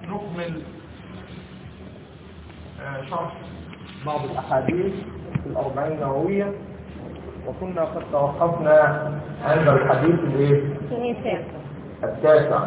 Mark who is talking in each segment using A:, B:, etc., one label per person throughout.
A: نكمل شرح بعض الأحاديث في الأربعين النووية وكنا قد توقفنا عند الحديث الايه؟ التاسع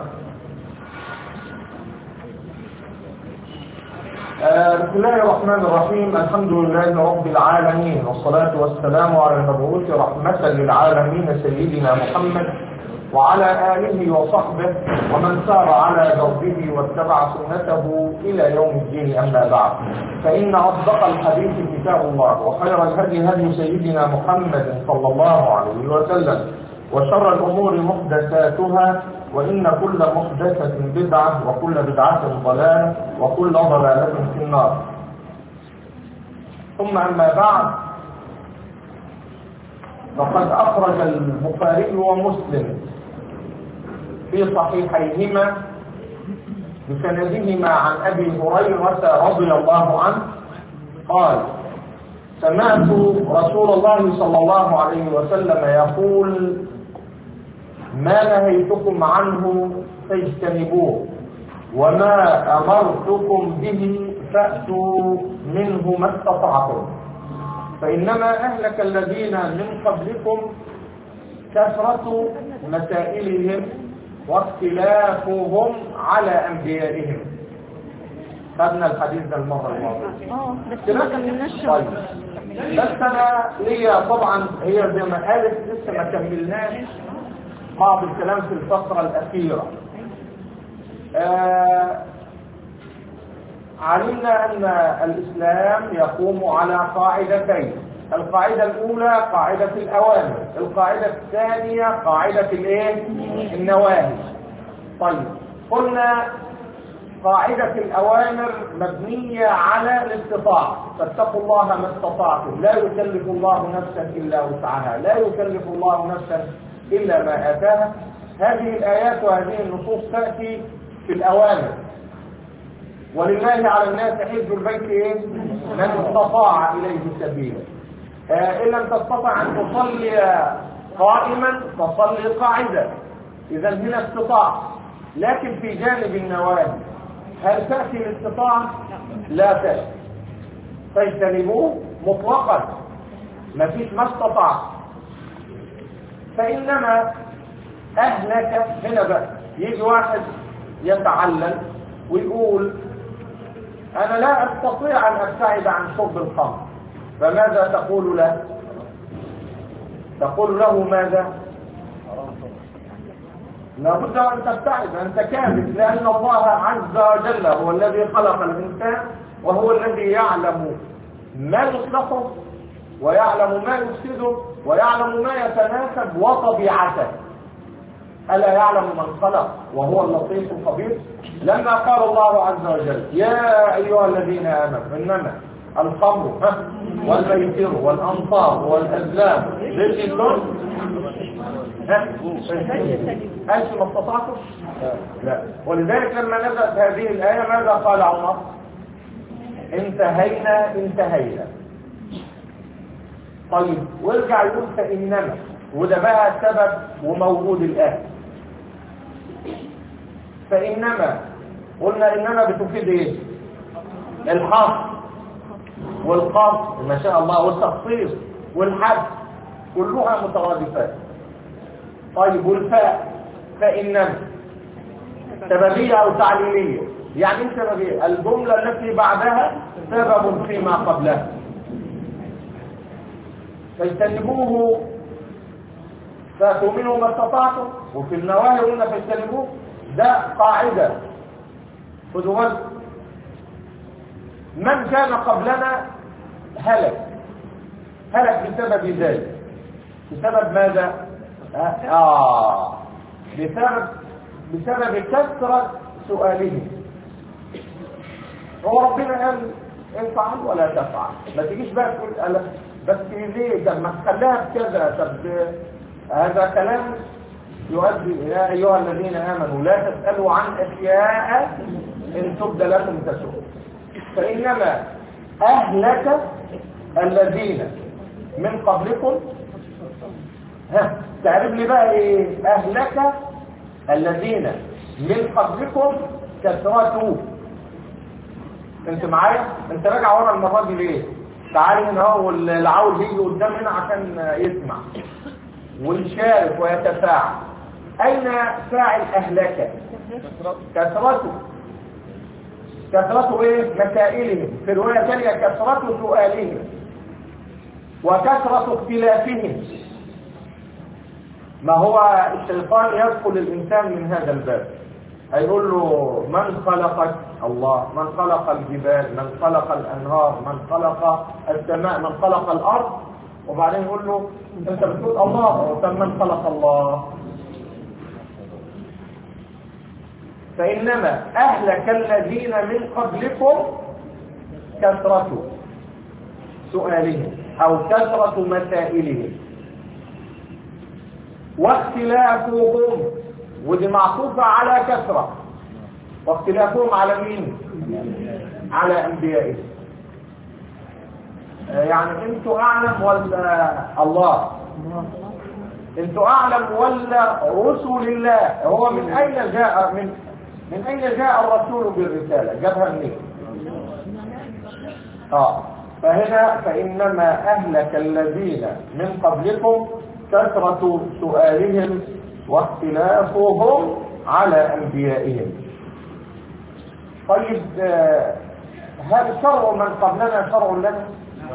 A: بسم الله الرحمن الرحيم الحمد لله رب العالمين والصلاة والسلام على المبعوث رحمة للعالمين سيدنا محمد وعلى آله وصحبه ومن سار على دربه واتبع سنته إلى يوم الدين أما بعد فإن أصدق الحديث كتاب الله وخير الهدي هدي سيدنا محمد صلى الله عليه وسلم وشر الأمور محدثاتها وإن كل محدثة بدعة وكل بدعة ضلالة وكل ضلالة في النار ثم أما بعد فقد أخرج البخاري ومسلم في صحيحيهما بسندهما عن أبي هريرة رضي الله عنه قال سمعت رسول الله صلى الله عليه وسلم يقول ما نهيتكم عنه فاجتنبوه وما أمرتكم به فأتوا منه ما استطعتم فإنما أهلك الذين من قبلكم كثرة مسائلهم واختلافهم على أنبيائهم خدنا الحديث ده المرة الماضية
B: اه بس ما كملناش
A: طيب بس أنا ليا طبعا هي زي ما قالت لسه ما كملناش بعض الكلام في الفترة الأخيرة آه علمنا أن الإسلام يقوم على قاعدتين القاعدة الأولى قاعدة الأوامر القاعدة الثانية قاعدة الإيه؟ النواهي طيب قلنا قاعدة الأوامر مبنية على الاستطاعة فاتقوا الله ما استطعتم لا يكلف الله نفسا إلا وسعها لا يكلف الله نفسا إلا ما آتاها هذه الآيات وهذه النصوص تأتي في الأوامر ولله على الناس حج البيت إيه؟ من استطاع إليه سبيلا آه إن لم تستطع أن تصلي قائما فصلي قاعدة إذا هنا استطاع لكن في جانب النواهي هل تأتي الاستطاعة؟ لا تأتي فاجتنبوه مطلقا ما فيش ما استطاع فإنما أهلك هنا بقى يجي واحد يتعلل ويقول أنا لا أستطيع أن أبتعد عن شرب الخمر فماذا تقول له تقول له ماذا لابد أن تبتعد أنت كاذب لأن الله عز وجل هو الذي خلق الإنسان وهو الذي يعلم ما يصلحه ويعلم ما يفسده ويعلم ما يتناسب وطبيعته ألا يعلم من خلق وهو اللطيف الخبير لما قال الله عز وجل يا أيها الذين آمنوا إنما الخمر والميسر والأنصار والأزلام رجل هل ما استطعتم؟ لا ولذلك لما نزلت هذه الآية ماذا قال عمر؟ انتهينا انتهينا طيب وارجع يقول فإنما وده بقى سبب وموجود الآن فإنما قلنا إنما بتفيد إيه الحصر والقصر ما شاء الله والتخصيص والحد كلها مترادفات طيب والفاء فإنما سببية أو تعليلية يعني ايه سببية الجملة التي بعدها سبب فيما قبلها فاجتنبوه فاتوا منه ما استطعتم وفي النواهي قلنا فاجتنبوه ده قاعدة خذوا بالكم من كان قبلنا هلك هلك بسبب ذلك بسبب ماذا آه بسبب بسبب كثرة سؤالهم هو ربنا قال افعل ولا تفعل ما تجيش بقى تقول ألا بس ليه ده ما تخليها بكذا طب هذا كلام يؤدي يا ايها الذين امنوا لا تسالوا عن اشياء ان تبد لكم تسؤ فانما اهلك الذين من قبلكم ها تعرف لي بقى ايه اهلك الذين من قبلكم كثرته انت معايا انت راجع ورا المره دي ليه تعالي هنا اهو واللي عاوز يجي قدام هنا عشان يسمع ويشارك ويتفاعل اين فاعل اهلك كثرته كثرة ايه مسائلهم في رواية ثانية كثرة سؤالهم وكثرة اختلافهم ما هو الشيطان يدخل الانسان من هذا الباب هيقول له من خلق الله من خلق الجبال من خلق الانهار من خلق السماء من خلق الارض وبعدين يقول له انت بتقول الله طب من خلق الله فإنما أهلك الذين من قبلكم كثرة سؤالهم أو كثرة مسائلهم واختلافهم ودي معطوفة على كثرة واختلافهم على مين على أنبيائهم يعني انتوا أعلم ولا الله انتوا أعلم ولا رسل الله هو من أين جاء من من أين جاء الرسول بالرسالة جابها منين آه فهنا فإنما أهلك الذين من قبلكم كثرة سؤالهم واختلافهم على أنبيائهم طيب هل شرع من قبلنا شرع لنا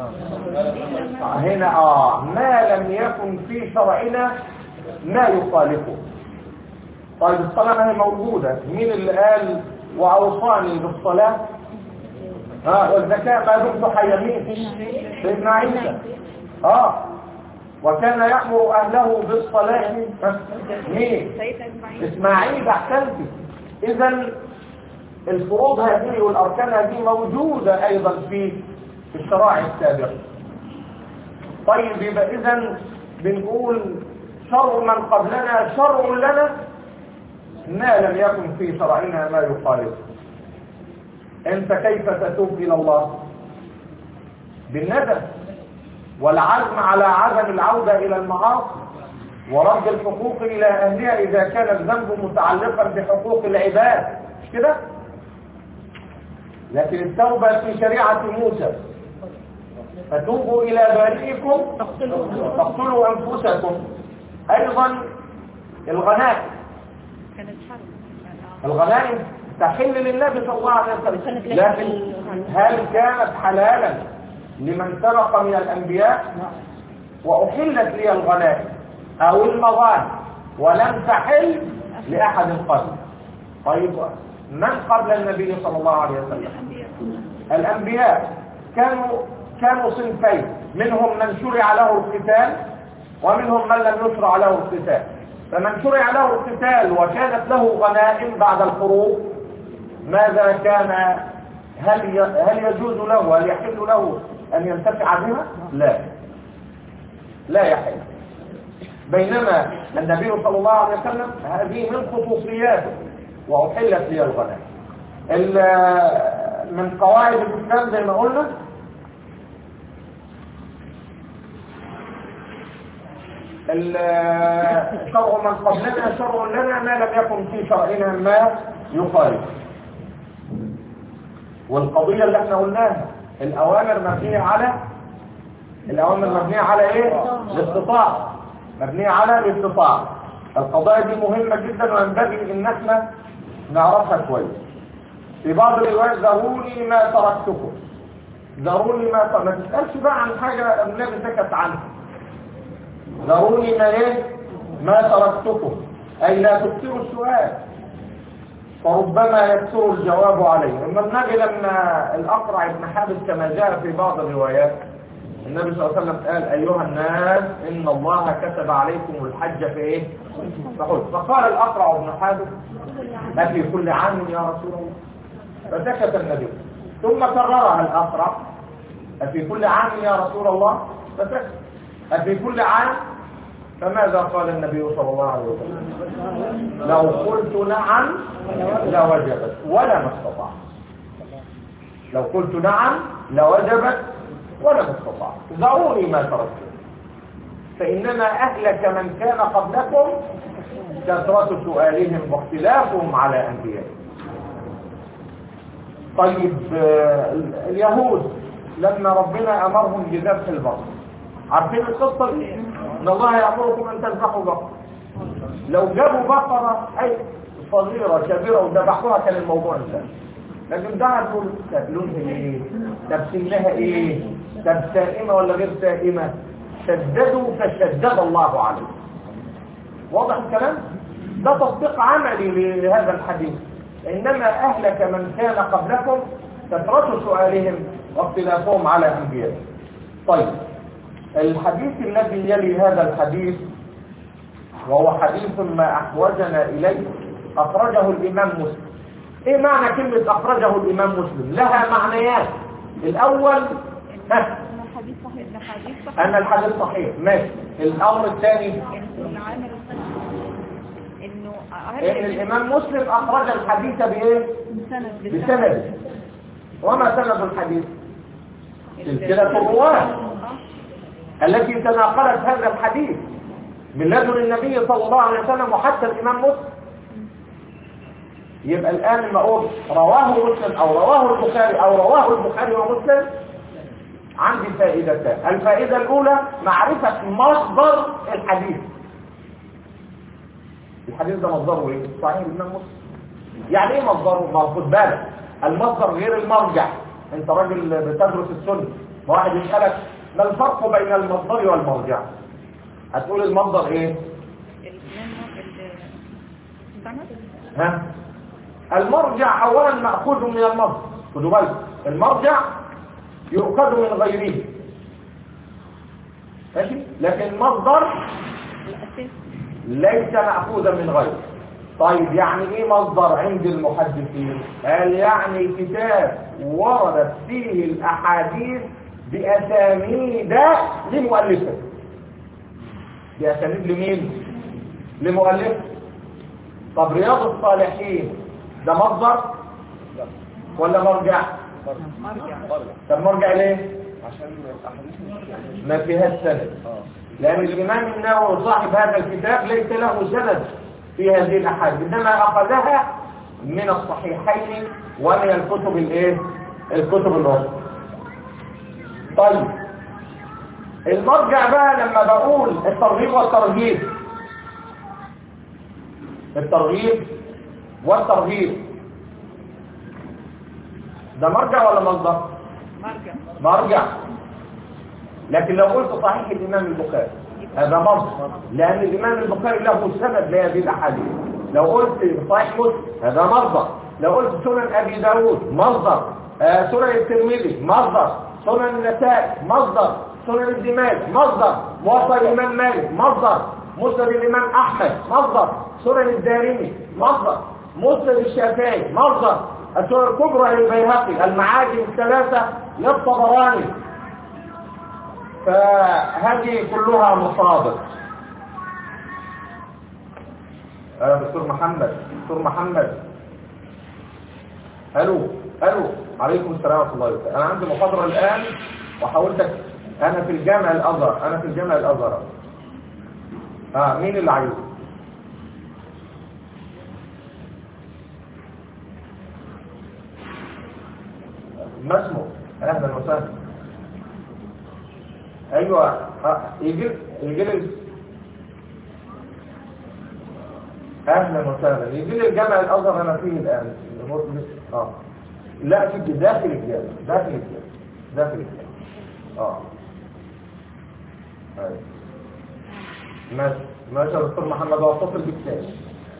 A: هنا آه ما لم يكن في شرعنا ما يخالفه طيب الصلاة ما هي موجودة مين اللي قال وأوصاني بالصلاة اه والزكاة ما دمت حيا مين سيدنا عيسى اه وكان يأمر أهله بالصلاة مين إسماعيل أحسنتي إذا الفروض هذه والأركان هذه موجودة أيضا في الشرائع السابقة طيب يبقى إذا بنقول شر من قبلنا شر لنا ما لم يكن في شرعنا ما يخالف انت كيف تتوب الى الله بالندم والعزم على عدم العودة الى المعاصي ورد الحقوق الى اهلها اذا كان الذنب متعلقا بحقوق العباد مش كده لكن التوبة في شريعة موسى فتوبوا الى بارئكم تقتلوا انفسكم ايضا الغنائم الغنائم تحل للنبي صلى الله عليه وسلم لكن هل كانت حلالا لمن سبق من الانبياء واحلت لي الغنائم او المظالم ولم تحل لاحد قبل طيب من قبل النبي صلى الله عليه وسلم الانبياء كانوا كانوا صنفين منهم من شرع له القتال ومنهم من لم يشرع له القتال فمن شرع له القتال وكانت له غنائم بعد الحروب ماذا كان هل هل يجوز له هل يحل له ان ينتفع بها لا لا يحل بينما النبي صلى الله عليه وسلم هذه من خصوصياته واحلت لي الغنائم من قواعد الاسلام زي ما قلنا شرع من قبلنا شرع لنا ما لم يكن في شرعنا ما يخالف والقضية اللي احنا قلناها الأوامر مبنية على الأوامر مبنية على ايه؟ الاستطاعة مبنية على الاستطاعة القضايا دي مهمة جدا وينبغي ان احنا نعرفها كويس في بعض الروايات ذروني ما تركتكم ذروني ما تركتكم ما تسألش بقى عن حاجة النبي سكت عنها ذروني ما ايه ما تركتكم اي لا تكثروا السؤال فربما يكثر الجواب عليه اما النبي لما الاقرع بن حابس كما جاء في بعض الروايات النبي صلى الله عليه وسلم قال ايها الناس ان الله كتب عليكم الحج في ايه فقل فقال الاقرع بن حابس افي كل عام يا رسول الله فسكت النبي ثم كررها الاقرع افي كل عام يا رسول الله فسكت أفي كل عام فماذا قال النبي صلى الله عليه وسلم لو قلت نعم لوجبت ولا ما استطعت لو قلت نعم لوجبت ولا ما استطعت ذروني ما تركت فإنما أهلك من كان قبلكم كثرة سؤالهم واختلافهم على أنبيائهم طيب آه، اليهود لما ربنا امرهم بذبح البقر عارفين القصه دي ان الله يامركم ان تذبحوا بقره لو جابوا بقره اي صغيره كبيره وذبحوها كان الموضوع انتهى لكن ده هتقول طب لونها ايه طب سنها ايه طب سائمه ولا غير سائمه شددوا فشدد الله عليه واضح الكلام ده تصديق عملي لهذا الحديث انما اهلك من كان قبلكم كثرة سؤالهم واختلافهم على انبيائهم طيب الحديث الذي يلي هذا الحديث وهو حديث ما احوجنا اليه اخرجه الامام مسلم ايه معنى كلمة اخرجه الامام مسلم لها معنيات الاول ها
B: الحديث صحيح ده حديث صحيح
A: ان الحديث صحيح ماشي الامر الثاني
B: انه العامل انه
A: ان الامام مسلم اخرج الحديث بايه
B: بسند
A: بسند وما سند الحديث سلسلة الرواة التي تناقلت هذا الحديث من لدن النبي صلى الله عليه وسلم وحتى الامام مسلم يبقى الان لما اقول رواه مسلم او رواه البخاري او رواه البخاري ومسلم عندي فائدتان الفائدة الاولى معرفة مصدر الحديث الحديث ده مصدره ايه صحيح الامام مسلم يعني ايه مصدره ما هو خد بالك المصدر غير المرجع انت راجل بتدرس السنه واحد يسالك ما الفرق بين المصدر والمرجع هتقول المصدر ايه ها المرجع اولا ماخوذ من المصدر خدوا بالك المرجع يؤخذ من غيره ماشي لكن المصدر ليس مأخوذا من غيره طيب يعني ايه مصدر عند المحدثين قال يعني كتاب وردت فيه الاحاديث باسانيد لمؤلفه باسانيد لمين لمؤلفه طب رياض الصالحين ده مصدر ولا مرجع طب مرجع ليه
C: عشان الاحاديث
A: ما فيهاش سند
C: اه
A: لأن الإمام النووي صاحب هذا الكتاب ليس له سند في هذه الأحاديث إنما أخذها من الصحيحين ومن الكتب الإيه؟ الكتب الأخرى طيب المرجع بقى لما بقول الترغيب والترهيب الترغيب والترهيب ده مرجع ولا مصدر؟
B: مرجع
A: مرجع لكن لو قلت صحيح الإمام البخاري هذا مصدر لأن الإمام البخاري له سند لهذه الأحاديث لو قلت صحيح مسلم هذا مصدر لو قلت سنن أبي داود مصدر آه، سنن الترمذي مصدر سنن النسائي مصدر سنن الدماغ مصدر موطأ الإمام مالك مصدر مسند الإمام أحمد مصدر سنن الدارمي مصدر مسند الشافعي مصدر السنن الكبرى للبيهقي المعاجم الثلاثة للطبراني فهذه كلها مصادر آه دكتور محمد دكتور محمد الو الو عليكم السلام ورحمه الله وبركاته انا عندي محاضره الان وحاولتك انا في الجامع الازهر انا في الجامع الازهر اه مين اللي عايزه ما اسمه اهلا وسهلا ايوه آه، يجي يجي لي اهلا وسهلا يجي لي الجامع الازهر انا فيه الان اه لا في داخل الجامع داخل الجامع داخل الجامع اه ايوه ماشي ماشي يا دكتور محمد واتصل بك تاني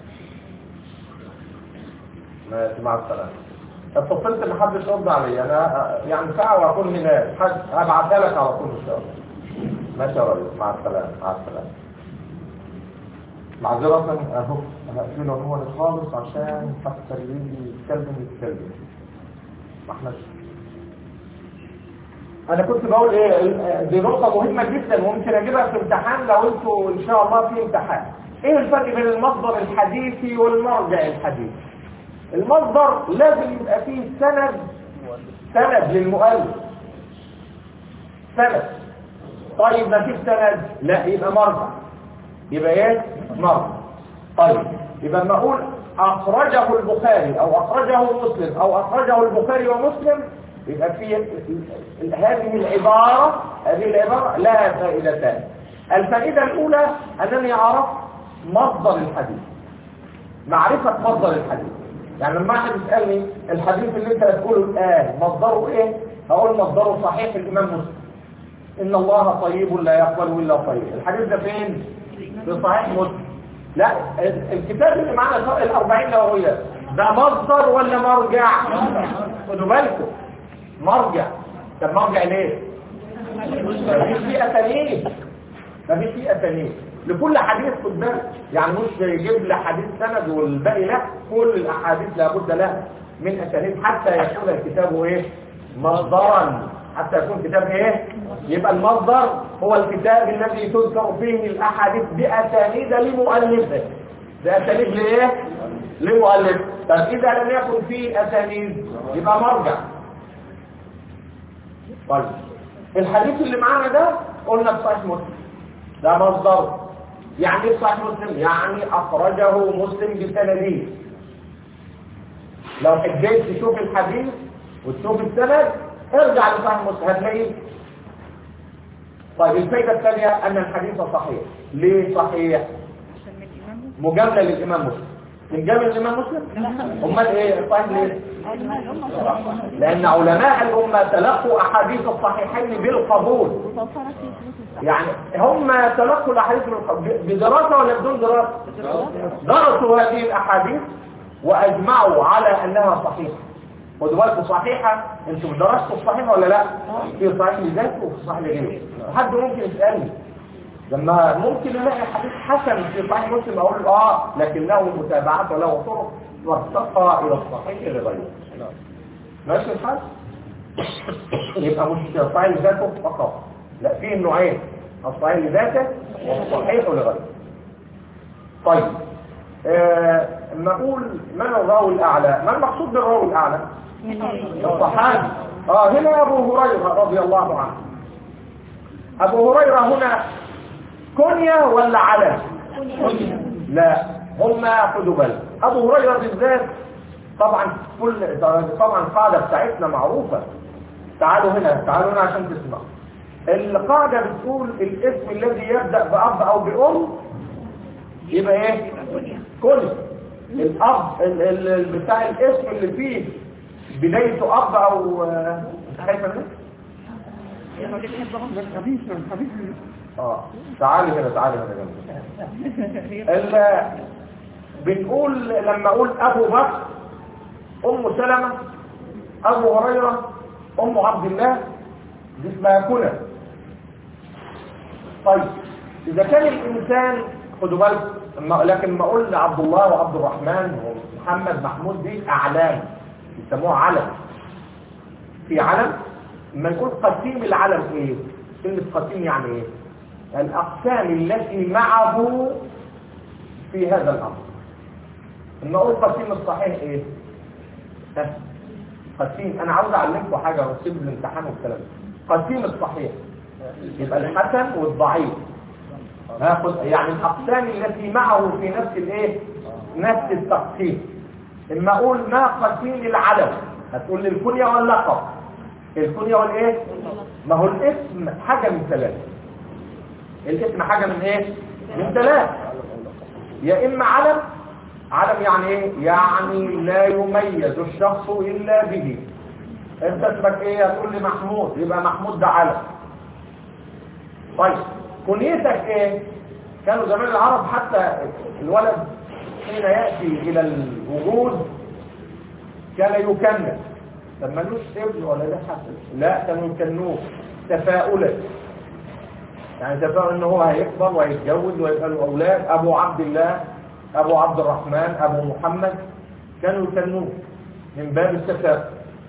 A: ماشي مع السلامه اتصلت محدش رد عليا انا يعني ساعه واكون هناك حد هبعتها لك على طول ان شاء الله ماشي يا ريس مع السلامه مع السلامه معذرة اهو هقفله هو خالص عشان حتى اللي يجي يتكلم يتكلم ما احناش انا كنت بقول ايه دي نقطة مهمة جدا وممكن اجيبها في امتحان لو انتوا ان شاء الله في امتحان ايه الفرق بين المصدر الحديثي والمرجع الحديثي المصدر لازم يبقى فيه سند سند للمؤلف سند طيب ما فيش سند لا يبقى مرجع يبقى ايه مرجع طيب يبقى لما اقول اخرجه البخاري او اخرجه مسلم او اخرجه البخاري ومسلم يبقى في هذه العبارة هذه العبارة لها فائدتان الفائدة الأولى أنني أعرف مصدر الحديث معرفة مصدر الحديث يعني لما أحد يسألني الحديث اللي أنت هتقوله الآن مصدره إيه؟ هقول مصدره صحيح الإمام مسلم إن الله طيب لا يقبل إلا طيب الحديث ده فين؟ في صحيح مسلم لا الكتاب اللي معانا الأربعين نووية ده مصدر ولا مرجع؟ خدوا بالكم مرجع طب مرجع ليه؟ مفيش فيه أسانيد مفيش فيه أسانيد لكل حديث خد بالك يعني مش يجيب لي حديث سند والباقي لا كل الأحاديث لابد لها من أسانيد حتى يكون الكتاب إيه؟ مصدرا حتى يكون كتاب ايه يبقى المصدر هو الكتاب الذي تذكر فيه الاحاديث باسانيد لمؤلفه باسانيد لايه لمؤلف طب اذا لم يكن فيه اسانيد يبقى مرجع طيب الحديث اللي معانا ده قلنا في صحيح مسلم ده مصدر يعني ايه صحيح مسلم يعني اخرجه مسلم بسنده لو حبيت تشوف الحديث وتشوف السند ارجع لصحيح مسلم هتلاقيه طيب الفايده الثانيه ان الحديث صحيح ليه صحيح
B: عشان من الإمام
A: مجامله للامام مسلم من جامل الامام مسلم امال ايه صحيح ليه لان علماء الامه تلقوا احاديث الصحيحين بالقبول
B: وصلت في فلوس الصح
A: يعني هم تلقوا الاحاديث بالقبول بدراسه ولا بدون دراسه درسوا هذه الاحاديث واجمعوا على انها صحيحه خدوا بالكم صحيحه انتم درستوا الصحيح ولا لا في صحيح لذاته وفي صحيح لغيره حد ممكن يسالني لما ممكن نلاقي حديث حسن في صحيح مسلم اقول له اه لكنه متابعات وله طرق وارتقى الى الصحيح لغيره ماشي الحال يبقى مش صحيح لذاته فقط لا فيه نوعين الصحيح لذاته والصحيح لغيره طيب آه، اما اقول من الراوي الاعلى ما المقصود بالراوي الاعلى الصحابي اه هنا ابو هريره رضي الله عنه ابو هريره هنا كنية ولا علم لا هم خدوا بالك ابو هريره بالذات طبعا كل طبعا القاعده بتاعتنا معروفه تعالوا هنا تعالوا هنا عشان تسمعوا القاعده بتقول الاسم الذي يبدا باب او بام يبقى ايه كل الاب ال- ال- ال- بتاع الاسم اللي فيه بدايته اب او آه، خايفه منه
B: لما بتحبهم
A: اه تعالي هنا تعالي هنا جنبي ال- بنقول لما اقول ابو بكر ام سلمة ابو هريرة ام عبد الله دي اسمها كنى طيب اذا كان الانسان خدوا بالكم لما- لكن ما اقول عبد الله وعبد الرحمن ومحمد محمود دي اعلام يسموها علم في علم لما نقول قسيم العلم ايه كلمه قسيم يعني ايه الاقسام التي معه في هذا الامر لما اقول قسيم الصحيح ايه ها؟ قسيم انا عاوز اعلمكم حاجه واسيب الامتحان والكلام ده. قسيم الصحيح يبقى الحسن والضعيف هاخد يعني الاقسام التي معه في نفس الايه نفس التقسيم اما اقول ما قسيم العلم هتقول لي الكنيه واللقب الكنيه والايه ما هو الاسم حاجه من ثلاثه الاسم حاجه من ايه من ثلاثه يا اما علم علم يعني ايه يعني لا يميز الشخص الا به انت اسمك ايه هتقول لي محمود يبقى محمود ده علم طيب كنيتك ايه كانوا زمان العرب حتى الولد حين ياتي الى الوجود كان يكنس طب ملوش ابن ولا ده حسن لا كانوا يكنوه تفاؤلا يعني تفاؤل ان هو هيكبر وهيتجوز ويبقى له اولاد ابو عبد الله ابو عبد الرحمن ابو محمد كانوا يكنوه من باب التفاؤل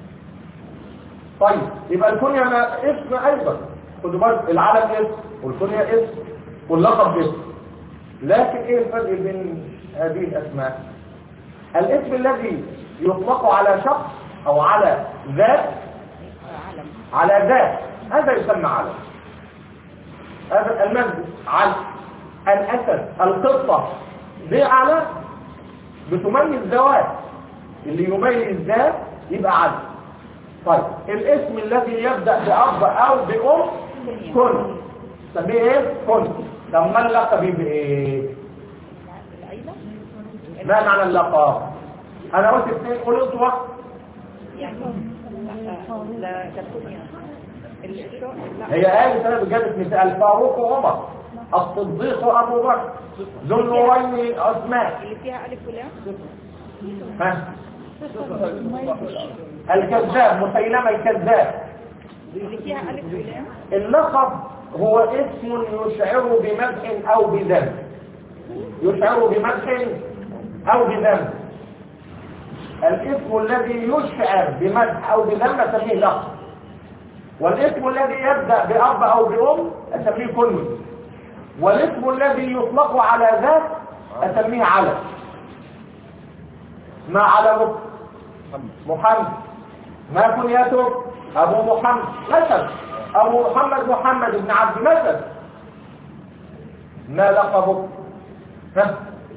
A: طيب يبقى الكنية ما اسم ايضا خدوا بالك العلم اسم والكنية اسم واللقب اسم لكن ايه الفرق بين هذه الاسماء الاسم الذي يطلق على شخص او على ذات على ذات هذا يسمى علم هذا المجد علم الاسد القطه دي على بتميز ذوات اللي يميز ذات يبقى عدل طيب الاسم الذي يبدأ بأب أو بأم كن سميه ايه كن طب ما اللقب بايه
B: العيلة
A: ما معنى اللقب انا قلت اثنين قول انتوا واحد.
B: يعني لا كالكونيا الشو لا
A: هي قالت انا بجابت مثال الفاروق وعمر الصديق وابو بكر ذو النورين عثمان
B: اللي فيها ألف ولام
A: ها الكذاب مسيلمة الكذاب
B: اللي فيها ألف ولام
A: اللقب هو اسم يشعر بمدح او بذم يشعر بمدح او بذم الاسم الذي يشعر بمدح او بذم اسميه لقب والاسم الذي يبدا باب او بام اسميه كني والاسم الذي يطلق على ذات اسميه علم ما علمك محمد ما كنيتك ابو محمد مثلا ابو محمد محمد بن عبد مثلا ما لقبك ها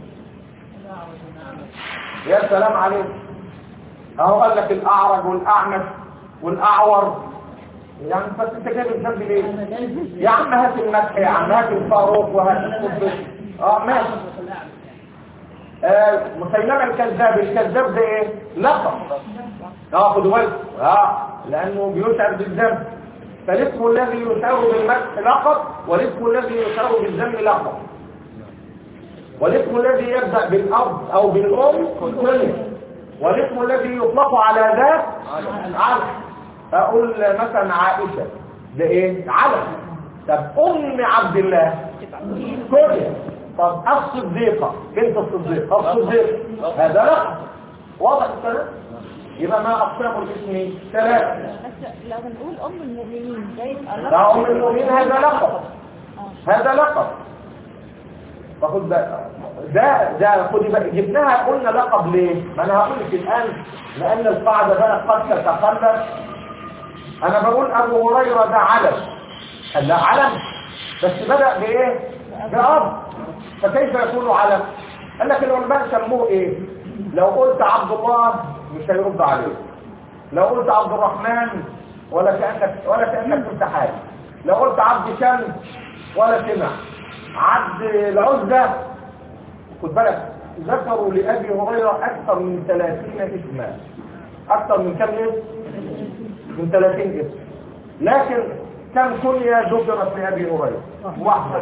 A: يا سلام عليك اهو قال لك الاعرج والاعمش والاعور يعني بس انت جايب الذنب ليه يا عم هات المدح يا عم هات الفاروق وهات الصديق اه ماشي آه مسيلمة الكذاب الكذاب ده ايه لقب اه خدوا بالكم اه لانه بيشعر بالذنب فالاسم الذي يشعر بالمدح لقب والاسم الذي يشعر بالذنب لقب والاسم الذي يبدأ بالأب أو بالأم كلمة والاسم الذي يطلق على ذات علم أقول مثلا عائشة ده إيه؟ علم طب أم عبد الله كلمة طب الصديقة بنت الصديق الصديق هذا لقب واضح الكلام؟ يبقى ما أقسام الاسم ثلاثة
D: بس لو بنقول ام المؤمنين ده يبقى
A: ده أم المؤمنين هذا لقب هذا لقب فخد بقى ده ده خدي بقى جبناها قلنا لقب ليه ما انا هقول لك الان لان القاعده بقى قد تتخلف انا بقول ابو هريره ده علم قال لا علم بس بدا بايه باب فكيف يكون علم قال لك العلماء سموه ايه لو قلت عبد الله مش هيرد عليك لو قلت عبد الرحمن ولا كانك ولا كانك كنت حاجه لو قلت عبد شمس ولا سمع عبد العزة خد بالك ذكروا لأبي هريرة أكثر من 30 اسما أكثر من كم اسم؟ من 30 اسم لكن كم كنية ذكرت لأبي هريرة واحدة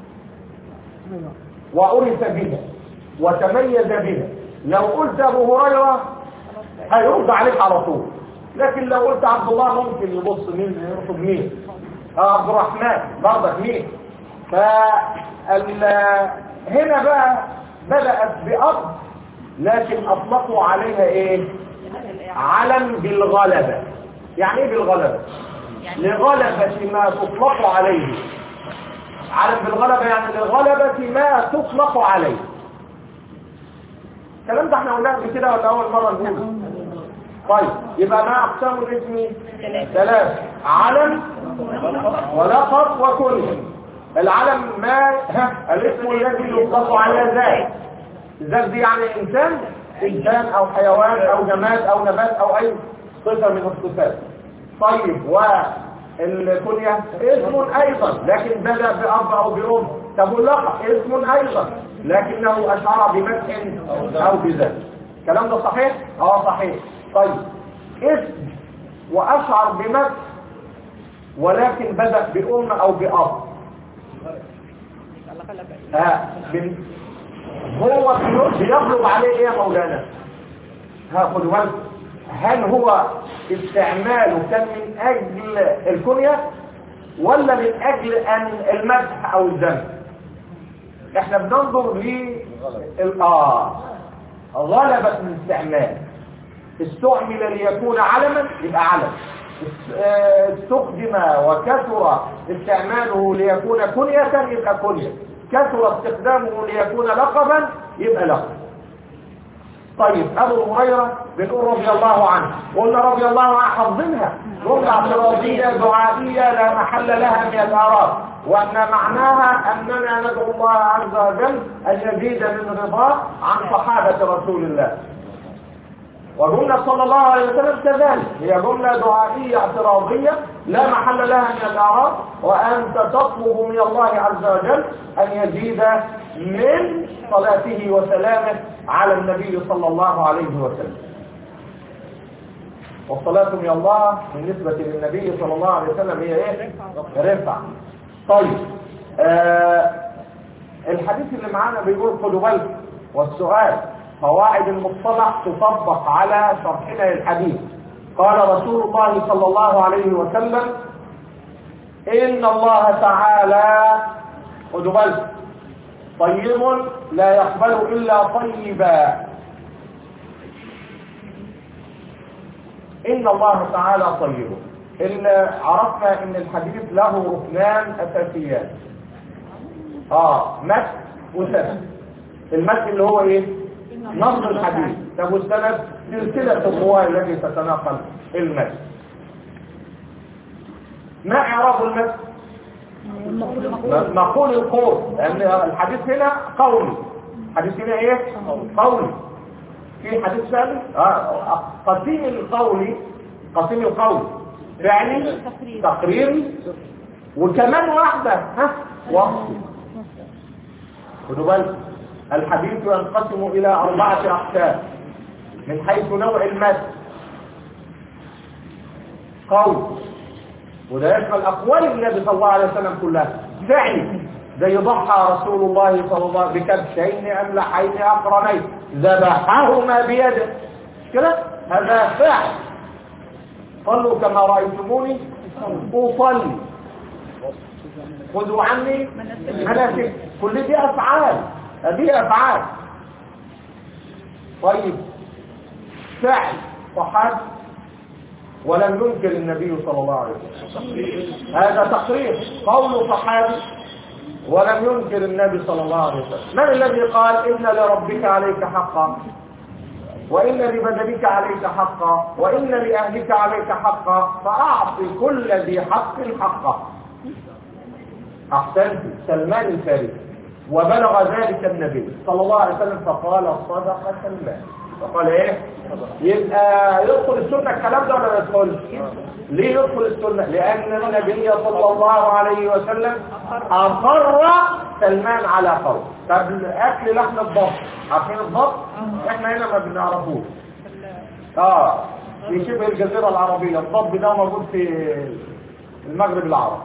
A: وعرف بها وتميز بها لو قلت أبو هريرة هيرد عليك على طول لكن لو قلت عبد الله ممكن يبص مين يرفض مين آه عبد الرحمن برضك مين فال هنا بقى بدأت بأب لكن أطلقوا عليها ايه علم بالغلبة يعني ايه بالغلبة لغلبة ما تطلق عليه علم بالغلبة يعني لغلبة ما تطلق عليه الكلام ده احنا قلناه قبل كده ولا اول مرة نقوله طيب يبقى ما اقسام الاسم ثلاث علم ولقب وكل العلم ما ها الاسم الذي يطلق على ذات الذات دي يعني انسان انسان او حيوان او جماد او نبات او اي صفه من الصفات طيب والكنيه اسم ايضا لكن بدا باب او بام طب واللقب اسم ايضا لكنه اشعر بمدح او بذات الكلام ده صحيح اه صحيح طيب اسم واشعر بمدح ولكن بدا بام او باب آه من هو بيغلب عليه ايه يا مولانا هاخد بالك هل هو استعماله كان من اجل الكنية ولا من اجل ان المدح او الذم احنا بننظر ل اه غلبة من استعمال استعمل ليكون علما يبقى علم استخدم وكثر استعماله ليكون كنية يبقى كنية كثر استخدامه ليكون لقبا يبقى لقب طيب ابو هريره بنقول رضي الله عنه قلنا رضي الله عنه حافظينها جمله اعتراضيه دعائيه لا محل لها من الاعراب وان معناها اننا ندعو الله عز وجل ان يزيد من رضاه عن صحابه رسول الله وجملة صلى الله عليه وسلم كذلك هي جملة دعائية اعتراضية لا محل لها من الأعراب وأنت تطلب من الله عز وجل أن يزيد من صلاته وسلامه على النبي صلى الله عليه وسلم والصلاة من الله بالنسبة للنبي صلى الله عليه وسلم هي ايه؟ رفع طيب آه الحديث اللي معانا بيقول خدوا بالكم والسؤال قواعد المصطلح تطبق على شرحنا للحديث قال رسول الله صلى الله عليه وسلم إن الله تعالى خدوا بالكم طيب لا يقبل إلا طيبا إن الله تعالى طيب إلا عرفنا إن الحديث له ركنان أساسيان آه مت وسند المت اللي هو إيه نص الحديث طب والسند سلسلة الرواية التي تتناقل المت ما إعراب المت مقول القول لأن الحديث هنا قولي الحديث هنا إيه قولي في حديث ثاني آه. قسيم القول قسيم القول فعلي تقريري وكمان واحدة ها وصفي خدوا بالكم الحديث ينقسم إلى أربعة أقسام من حيث نوع المد قول وده يشمل أقوال النبي صلى الله عليه وسلم كلها فعلي زي ضحى رسول الله صلى الله عليه وسلم بكبشين أملحين أقرنين ذبحهما بيده كده هذا فعل صلوا كما رأيتموني أصلي خذوا عني مناسك كل دي أفعال هذه أفعال طيب فعل صحاب ولم ينكر النبي صلى الله عليه وسلم هذا تقرير قول صحابي ولم ينكر النبي صلى الله عليه وسلم من الذي قال إن لربك عليك حقا وإن لبدنك عليك حقا وإن لأهلك عليك حقا فأعطي كل ذي حق حقه أحسنت سلمان الفارسي وبلغ ذلك النبي صلى الله عليه وسلم فقال صدق سلمان فقال ايه يبقى يدخل السنة الكلام ده ولا ما يدخلش ليه يدخل السنة لأن النبي صلى الله عليه وسلم أقر سلمان على قول طب أكل لحم الضب عارفين الضب احنا هنا ما بنعرفوش اه في شبه الجزيرة العربية الضب ده موجود في المغرب العربي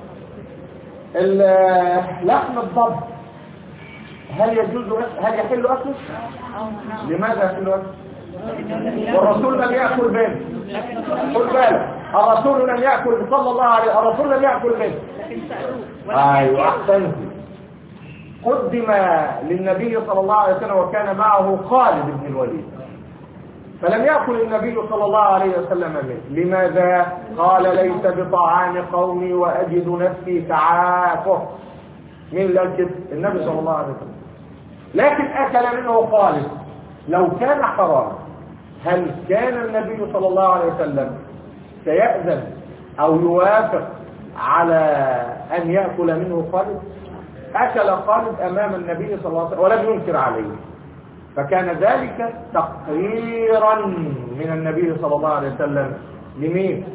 A: لحم الضب هل يجوز هل يحل اكله لماذا يحل اكله والرسول لم ياكل منه خد بالك الرسول لم ياكل صلى الله عليه الرسول لم ياكل منه ايوه احسنت قدم للنبي صلى الله عليه وسلم وكان معه خالد بن الوليد فلم يأكل النبي صلى الله عليه وسلم منه لماذا؟ قال ليس بطعام قومي وأجد نفسي تعافه من لجد النبي صلى الله عليه وسلم لكن أكل منه خالد لو كان حرام هل كان النبي صلى الله عليه وسلم سيأذن أو يوافق على أن يأكل منه خالد أكل خالد أمام النبي صلى الله عليه وسلم ولم ينكر عليه فكان ذلك تقريرا من النبي صلى الله عليه وسلم لمين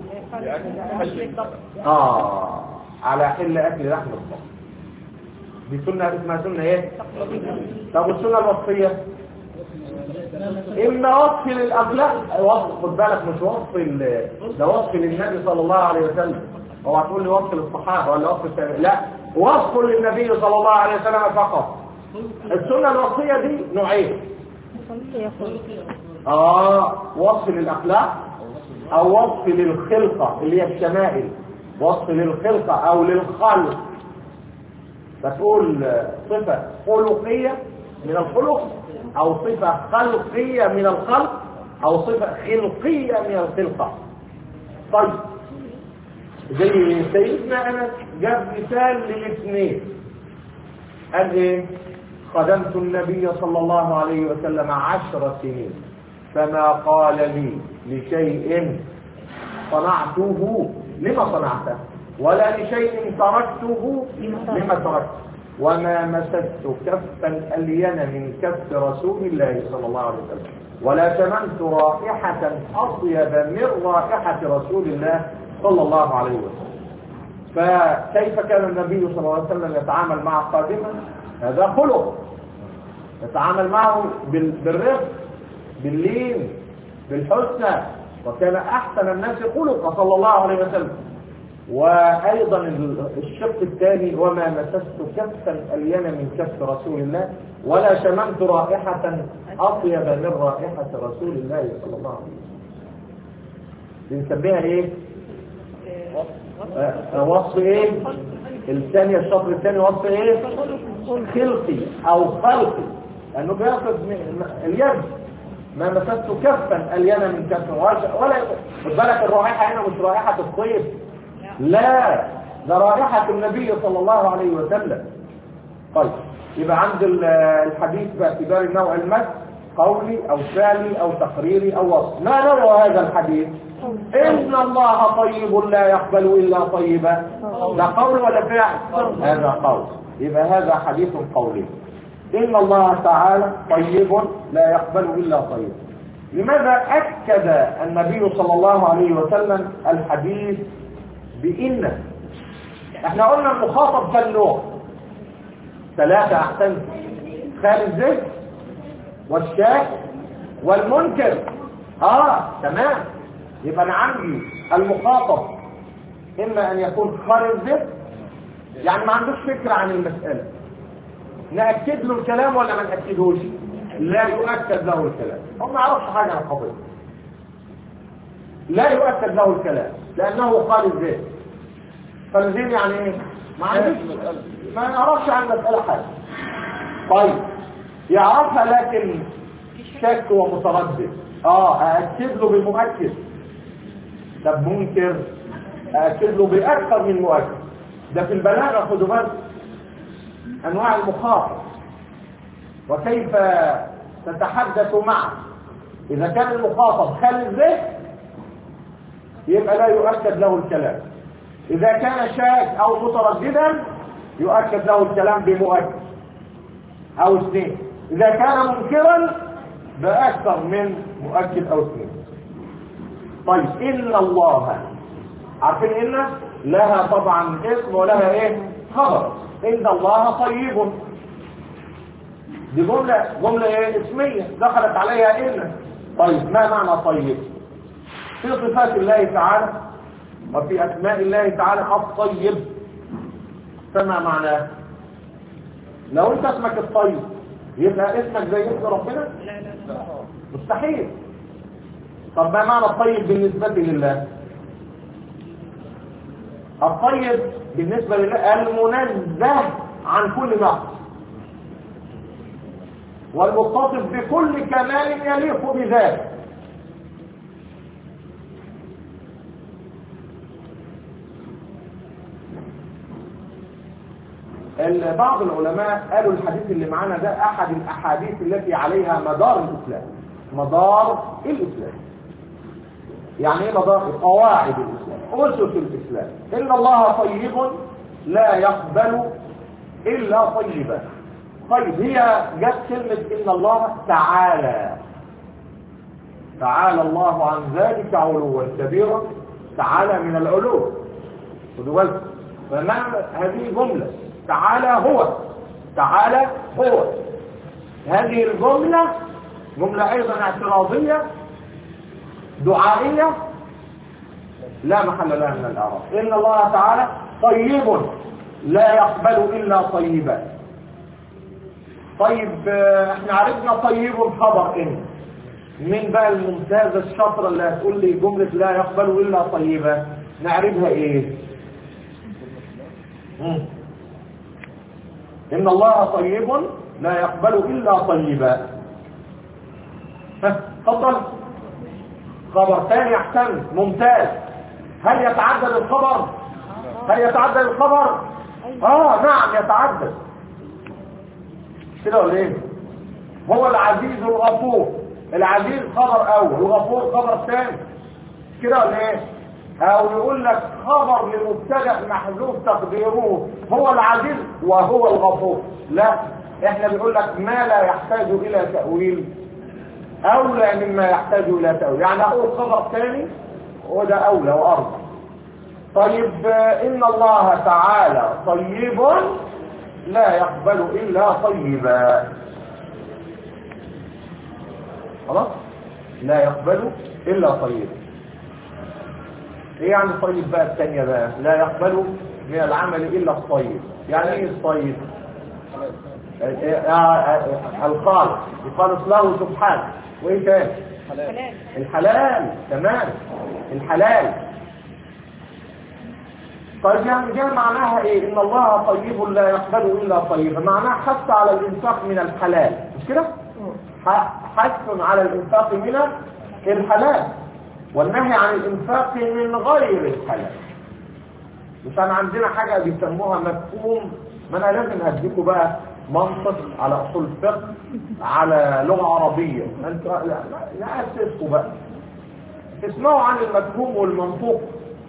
A: اه على حل اكل لحم الضب دي سنه اسمها سنه ايه طب والسنه الوصفيه اما وصف للاخلاق وصف خد بالك مش وصف ال- ده وصف للنبي صلى الله عليه وسلم هو هتقول لي وصف للصحابه ولا وصف التابعين؟ لا وصف للنبي صلى الله عليه وسلم فقط السنه الوصفيه دي نوعين اه وصف للاخلاق او وصف للخلقه اللي هي الشمائل وصف للخلقه او للخلق بتقول صفه خلقيه من الخلق او صفه خلقيه من الخلق او صفه خلقيه من الخلقه طيب زي سيدنا انس جاب مثال للاثنين قال ايه خدمت النبي صلى الله عليه وسلم عشر سنين فما قال لي لشيء صنعته لما صنعته ولا لشيء تركته لما تركته وما مسست كفا ألين من كف رسول الله صلى الله عليه وسلم ولا شممت رائحة أطيب من رائحة رسول الله صلى الله عليه وسلم فكيف كان النبي صلى الله عليه وسلم يتعامل مع قادما هذا خلق يتعامل معه بال- بالرفق باللين بالحسنى وكان احسن الناس خلقا صلى الله عليه وسلم وايضا الشق الثاني وما مسست كفا الين من كف رسول الله ولا شممت رائحه اطيب من رائحه رسول الله صلى الله عليه وسلم بنسميها ايه آه، آه، وصف ايه الثانية الشطر الثاني وصف ايه خلقي او خلقي لانه بياخد م- م- اليد ما مسست كفا الين من كف ولا- ولا خد بالك الرائحة هنا مش رائحة الطيب لا ده رائحة النبي صلى الله عليه وسلم طيب يبقى عند ال- الحديث باعتبار نوع المس قولي او فعلي او تقريري او وصف ما نوع هذا الحديث ان الله طيب لا يقبل الا طيبا ده قول ولا فعل هذا قول يبقى هذا حديث قولي ان الله تعالى طيب لا يقبل الا طيب لماذا اكد النبي صلى الله عليه وسلم الحديث بان احنا قلنا المخاطب كان نوع ثلاثة احسن خالي الذهن والشاك والمنكر اه تمام يبقى انا عندي المخاطب اما ان يكون خالي الذهن يعني ما عندوش فكرة عن المسألة نأكد له الكلام ولا ما نأكدهوش لا يؤكد له الكلام هو ما يعرفش حاجة عن القضية لا يؤكد له الكلام لأنه خالي الذهن خالي الذهن يعني ايه ما عندوش ما يعرفش عن المسألة حاجة طيب يعرفها لكن شك ومتردد اه أأكد له بمؤكد طب منكر أأكد له بأكثر من مؤكد ده في البلاغة خدوا بالك أنواع المخاطب وكيف تتحدث معه إذا كان المخاطب خالي الذهن يبقى لا يؤكد له الكلام إذا كان شاك أو مترددا يؤكد له الكلام بمؤكد أو اثنين إذا كان منكرا بأكثر من مؤكد أو اثنين طيب إن الله عارفين إن لها طبعا اسم ولها إيه خبر إن الله طيب دي جملة جملة إيه اسمية دخلت عليها إن طيب ما معنى طيب في صفات الله تعالى وفي أسماء الله تعالى الطيب فما معناه لو انت اسمك الطيب يبقى اسمك زي اسم ربنا
B: لا لا لا
A: مستحيل طب ما معنى الطيب بالنسبة لله الطيب بالنسبة لله المنزه عن كل نقص والمتصف بكل كمال يليق بذلك ال- بعض العلماء قالوا الحديث اللي معانا ده احد الاحاديث التي عليها مدار الاسلام مدار الاسلام يعني ايه مدار قواعد الاسلام اسس الاسلام ان الله طيب لا يقبل الا طيبا طيب هي جت كلمه ان الله تعالى تعالى الله عن ذلك علوا كبيرا تعالى من العلو خدوا بالكم فمعنى هذه جملة تعالى هو تعالى هو هذه الجملة جملة أيضا اعتراضية دعائية لا محل لها من الأعراض إن الله تعالى طيب لا يقبل إلا طيبا طيب آه، احنا عرفنا طيب خبر إن من بقى الممتازة الشطرة اللي هتقول لي جملة لا يقبل إلا طيبا نعرفها إيه مم. إن الله طيب لا يقبل إلا طيبا ها، تفضل خبر ثاني احسن ممتاز هل يتعدد الخبر هل يتعدد الخبر اه نعم يتعدد كده ولا ايه هو العزيز الغفور العزيز خبر اول الغفور خبر ثاني كده ولا ايه او يقول لك خبر لمبتدا محذوف تقديره هو العزيز وهو الغفور لا احنا بنقول لك ما لا يحتاج الى تاويل اولى مما يحتاج الى تاويل يعني اقول خبر ثاني وده اولى وارضى طيب ان الله تعالى طيب لا يقبل الا طيبا خلاص لا يقبل الا طيبا ايه يعني الطيب بقى الثانيه بقى لا يقبل من العمل الا الطيب يعني ايه الطيب الخالق يخالص له سبحانه وايه تاني
B: حلال
A: الحلال تمام الحلال طيب يعني جاء معناها ايه ان الله طيب لا يقبل الا طيبا معناها حث على الانفاق من الحلال مش كده ح- حث على الانفاق من الحلال والنهي عن الانفاق من غير الحلال مش انا عندنا حاجه بيسموها مفهوم ما انا لازم هديكوا بقى منطق على اصول فقه على لغه عربيه انت لا لا, لا اسسكوا بقى اسمعوا عن المفهوم والمنطوق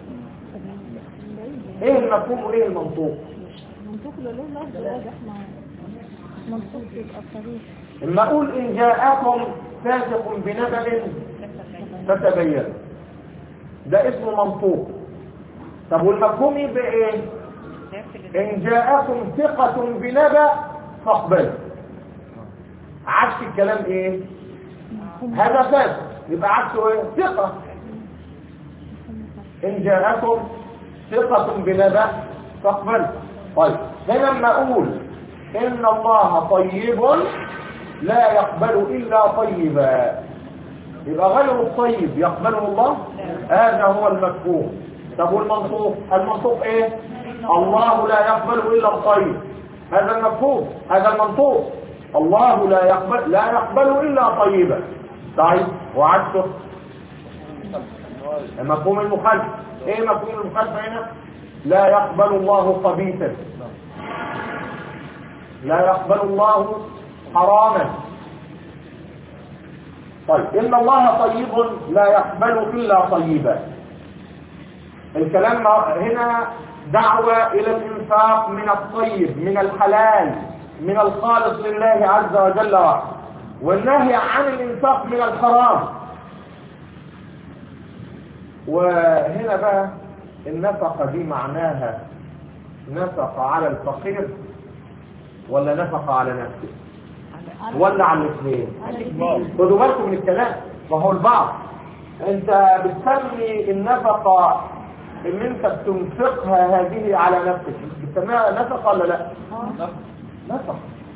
A: ايه المفهوم وايه المنطوق
D: منطوق له لفظ واضح مع منطوق يبقى صريح
A: لما اقول ان جاءكم فاسق بنبأ فتبين ده اسمه منطوق طب والمفهوم يبقى ايه ان جاءكم ثقة بنبأ فاقبلوا عكس الكلام ايه هذا فاسق يبقى عكسه ايه ثقة ان جاءكم ثقة بنبأ فاقبلوا طيب هنا لما اقول ان الله طيب لا يقبل الا طيبا يبقى غير الطيب يقبله الله هذا هو المفهوم طب والمنطوق المنطوق ايه الله لا يقبل الا الطيب هذا المفهوم هذا المنطوق الله لا يقبل لا يقبل الا طيبا طيب وعكسه مفهوم المخالفه ايه مفهوم المخالفه هنا لا يقبل الله خبيثا لا يقبل الله حراما طيب إن الله طيب لا يقبل إلا طيبا الكلام هنا دعوة إلى الإنفاق من الطيب من الحلال من الخالص لله عز وجل وحده والنهي عن الإنفاق من الحرام وهنا بقى النفقة دي معناها نفقة على الفقير ولا نفقة على نفسه ولا على الاثنين خدوا بالكم من الكلام ما هو البعض انت بتسمي النفقة ان انت بتنفقها هذه على نفسك بتسميها نفقة ولا لا نفقة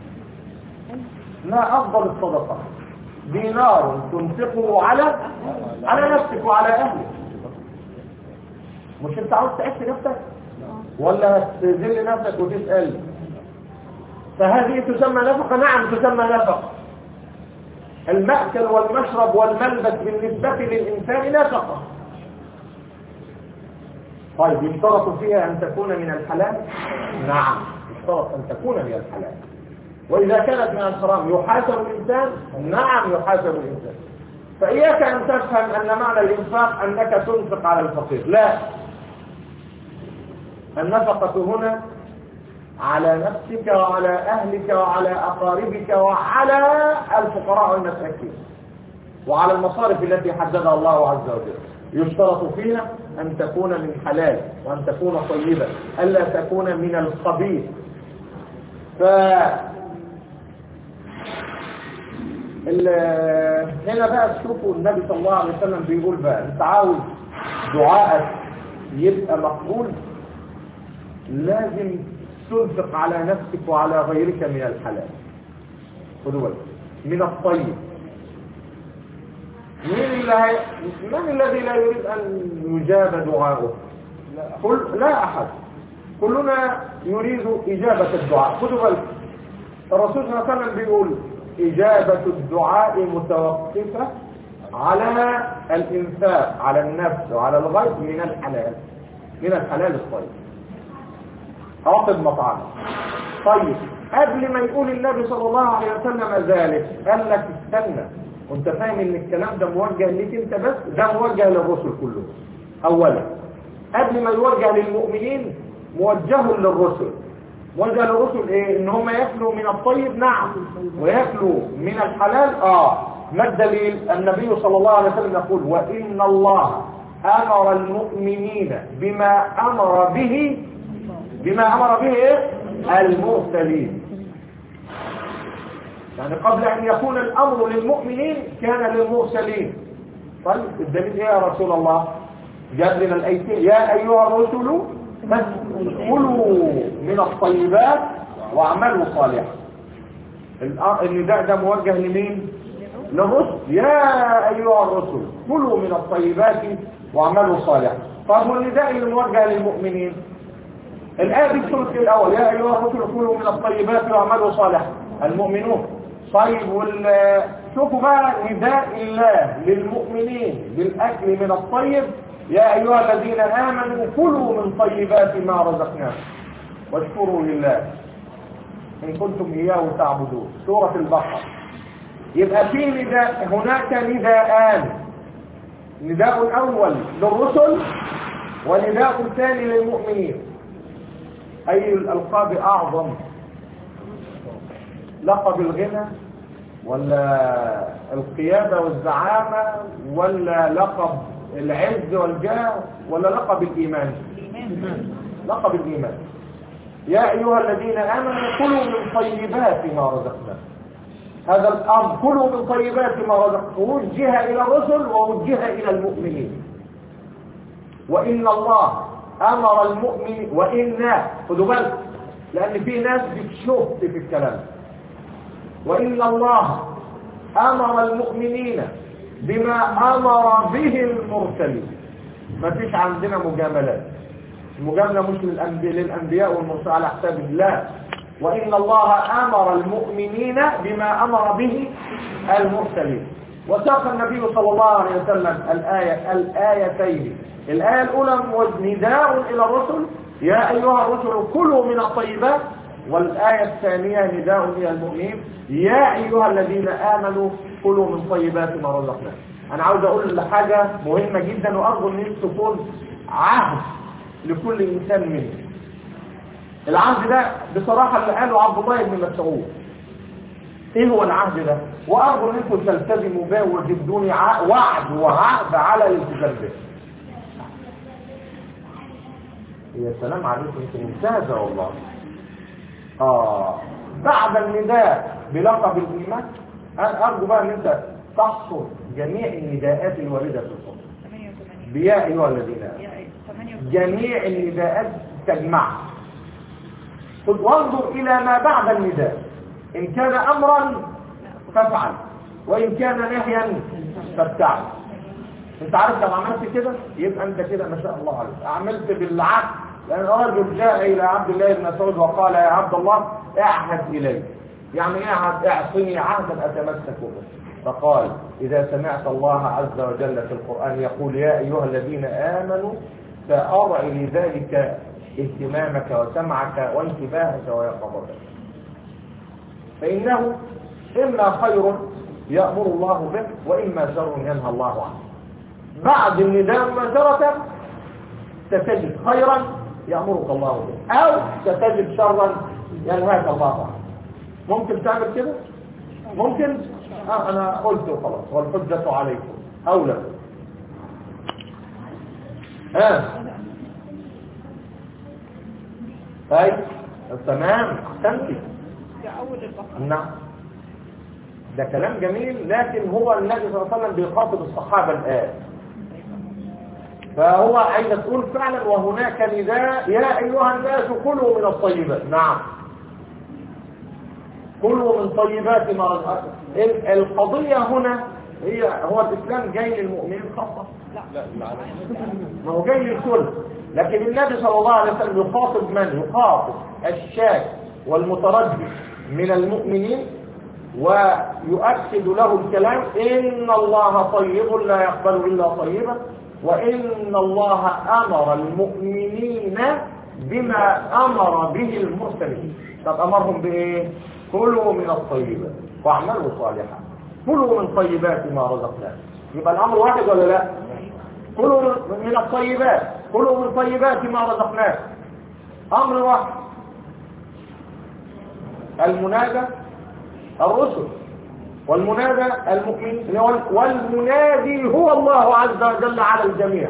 A: ما افضل الصدقة دينار تنفقه على على نفسك وعلى اهلك مش انت عاوز تعيش نفسك ولا تذل نفسك وتسأل فهذه تسمى نفقة نعم تسمى نفقة المأكل والمشرب والملبس بالنسبة للإنسان نفقة طيب يشترط فيها أن تكون من الحلال نعم يشترط أن تكون من الحلال وإذا كانت من الحرام يحاسب الإنسان نعم يحاسب الإنسان فإياك أن تفهم أن معنى الإنفاق أنك تنفق على الفقير لا النفقة هنا على نفسك وعلى أهلك وعلى أقاربك وعلى الفقراء والمساكين وعلى المصارف التي حددها الله عز وجل يشترط فيها أن تكون من حلال وأن تكون طيبة ألا تكون من الخبيث ف ال- هنا بقى تشوفوا النبي صلى الله عليه وسلم بيقول بقى انت عاوز دعائك يبقى مقبول لازم تنفق على نفسك وعلى غيرك من الحلال خدوا بالك من الطيب مين اللي هي... من الذي لا يريد ان يجاب دعاؤه كل... لا احد كلنا يريد اجابه الدعاء خدوا بالك الرسول صلى الله عليه وسلم بيقول اجابه الدعاء متوقفه على الانفاق على النفس وعلى الغير من الحلال من الحلال الطيب عاقب مطعم طيب قبل ما يقول النبي صلى الله عليه وسلم ذلك قال لك استنى وانت فاهم ان الكلام ده موجه ليك انت بس ده موجه للرسل كلهم اولا قبل ما يوجه للمؤمنين موجه للرسل موجه للرسل ايه ان هم ياكلوا من الطيب نعم وياكلوا من الحلال اه ما الدليل النبي صلى الله عليه وسلم يقول وان الله امر المؤمنين بما امر به بما امر به ايه المرسلين يعني قبل ان يكون الامر للمؤمنين كان للمرسلين طيب الدليل ايه يا رسول الله جاب لنا الايتين يا ايها الرسل كلوا من الطيبات واعملوا صالحا الأ- النداء ده موجه لمين للرسل يا ايها الرسل كلوا من الطيبات واعملوا صالحا طب والنداء اللي موجه للمؤمنين الآية دي الثلث الأول يا أيها الرسل كلوا من الطيبات واعملوا صالحا المؤمنون طيب وال شوفوا بقى نداء الله للمؤمنين بالأكل من الطيب يا أيها الذين آمنوا كلوا من طيبات ما رزقناكم واشكروا لله إن كنتم إياه تعبدون سورة البقرة يبقى في نداء هناك نداءان نداء أول للرسل ونداء ثاني للمؤمنين أي الألقاب أعظم لقب الغنى ولا القيادة والزعامة ولا لقب العز والجاه ولا لقب الإيمان لقب الإيمان يا أيها الذين آمنوا كلوا من طيبات ما رزقناكم هذا الأمر كلوا من طيبات ما رزقناكم وجه إلى الرسل ووجه إلى المؤمنين وإن الله أمر المؤمن وإن خدوا بالكم لأن في ناس بتشوف في الكلام وإن الله أمر المؤمنين بما أمر به المرسلين ما فيش عندنا مجاملات المجاملة مش للأنبياء, للأنبياء والمرسل على حساب الله وإن الله أمر المؤمنين بما أمر به المرسلين وساق النبي صلى الله عليه وسلم الآية الآيتين الآية الأولى نداء إلى الرسل يا أيها الرسل كلوا من الطيبات والآية الثانية نداء إلى المؤمنين يا أيها الذين آمنوا كلوا من طيبات ما رزقناكم أنا عاوز أقول حاجة مهمة جدا وأرجو أن تكون عهد لكل إنسان منه العهد ده بصراحة اللي قاله عبد الله بن مسعود ايه هو العهد ده وارجو انكم تلتزموا به وتبدوني ع- وعد وعهد على الالتزام به يا سلام عليكم انتم ممتازه والله اه بعد النداء بلقب الايمان انا ارجو بقى ان انت تحصر جميع النداءات الوارده في القران
B: 88
A: بيا ايها الذين امنوا
B: يا 88
A: جميع النداءات تجمعها خذ وانظر الى ما بعد النداء ان كان امرا فافعل وان كان نهيا فابتعد انت عارف لو عملت كده يبقى انت كده ما شاء الله عليك عملت بالعكس لان رجل جاء الى عبد الله بن مسعود وقال يا عبد الله اعهد الي يعني ايه اعهد اعصني عهدا اتمسك به فقال اذا سمعت الله عز وجل في القران يقول يا ايها الذين امنوا فارعي لذلك اهتمامك وسمعك وانتباهك ويقظتك فإنه إما خير يأمر الله به وإما شر ينهى الله عنه بعد النداء مباشرة ستجد خيرا يأمرك الله به أو ستجد شرا ينهاك الله عنه ممكن تعمل كده؟ ممكن؟ آه أنا قلت وخلاص والحجة عليكم أو لا ها طيب تمام احسنتي
B: ده أول البقرة
A: نعم ده كلام جميل لكن هو النبي صلى الله عليه وسلم بيخاطب الصحابة الآن فهو عايز تقول فعلا وهناك نداء يا أيها الناس كلوا من الطيبات نعم كلوا من طيبات ما رزقكم ال- القضية هنا هي هو الإسلام جاي للمؤمنين خاصة ما هو جاي للكل لكن النبي صلى الله عليه وسلم يخاطب من يخاطب الشاك والمتردد من المؤمنين ويؤكد له الكلام إن الله طيب لا يقبل إلا طيبا وإن الله أمر المؤمنين بما امر به المرسلين طب امرهم بايه كلوا من الطيبات واعملوا صالحا كلوا من طيبات ما رزقناكم يبقى الامر واحد ولا لا كلوا من الطيبات كلوا من طيبات ما رزقناكم امر واحد المنادى الرسل والمنادى المؤمن والمنادي هو الله عز وجل على الجميع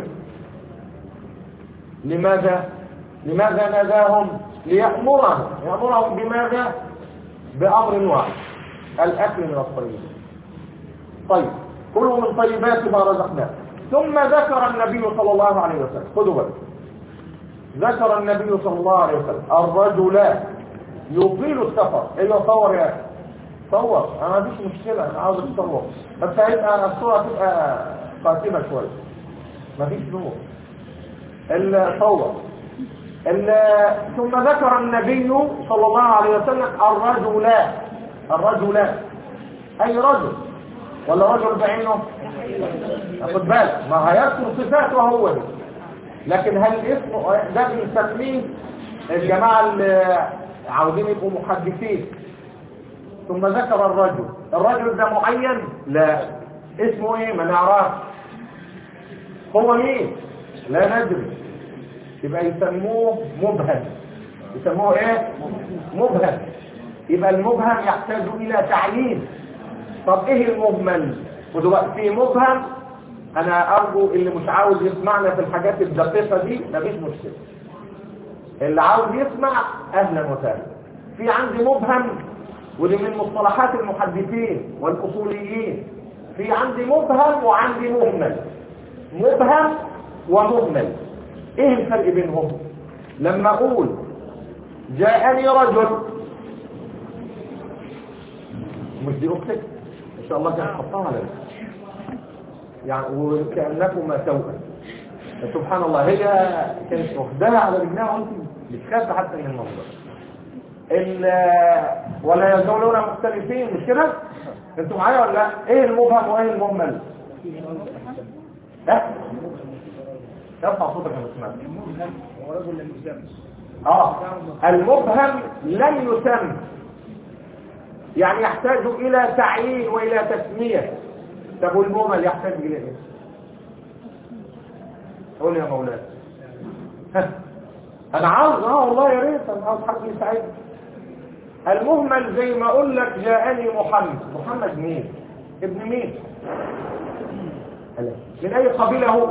A: لماذا لماذا ناداهم ليأمرهم يأمرهم بماذا بأمر واحد الأكل من الطيب طيب كلوا من طيبات ما رزقناه ثم ذكر النبي صلى الله عليه وسلم خذوا بالك ذكر النبي صلى الله عليه وسلم الرجلان يطيل السفر ايوه صور يا اخي صور انا ما عنديش مشكله انا عاوز اتصور بس هيبقى الصوره تبقى قاتمه شويه مفيش نور الصور ال- ثم ذكر النبي صلى الله عليه وسلم الرجلان الرجلان اي رجل ولا رجل بعينه خد بالك ما هيذكر صفاته هو دي لكن هل اسمه ده بنسميه الجماعه اللي عاوزين يبقوا محدثين ثم ذكر الرجل الرجل ده معين لا اسمه ايه ما نعرفش هو مين لا ندري يبقى يسموه مبهم يسموه ايه مبهم يبقى المبهم يحتاج الى تعيين طب ايه المهمل ودلوقتي في مبهم انا ارجو اللي مش عاوز يسمعنا في الحاجات الدقيقه دي مفيش مشكله اللي عاوز يسمع اهلا وسهلا في عندي مبهم ودي من مصطلحات المحدثين والاصوليين في عندي مبهم وعندي مهمل مبهم ومهمل ايه الفرق بينهم لما اقول جاءني رجل مش دي اختك ان شاء الله كانت حطها على يعني وكانكما توأم سبحان الله هي كانت واخداها على رجلها وانت بتخاف حتى من المنظر ال- ولا يزولون مختلفين مش كده انتوا معايا ولا لا ايه المبهم وايه المهمل ها ارفع صوتك يا مسمار
C: هو رجل لم يسمى
A: اه المبهم لم يسم يعني يحتاج الى تعيين والى تسميه طب والمهمل يحتاج الى ايه قول يا مولانا ها. انا عاوز اه والله يا ريت انا عاوز حد يساعدني المهمل زي ما اقول لك جاءني محمد محمد مين ابن مين من اي قبيله هو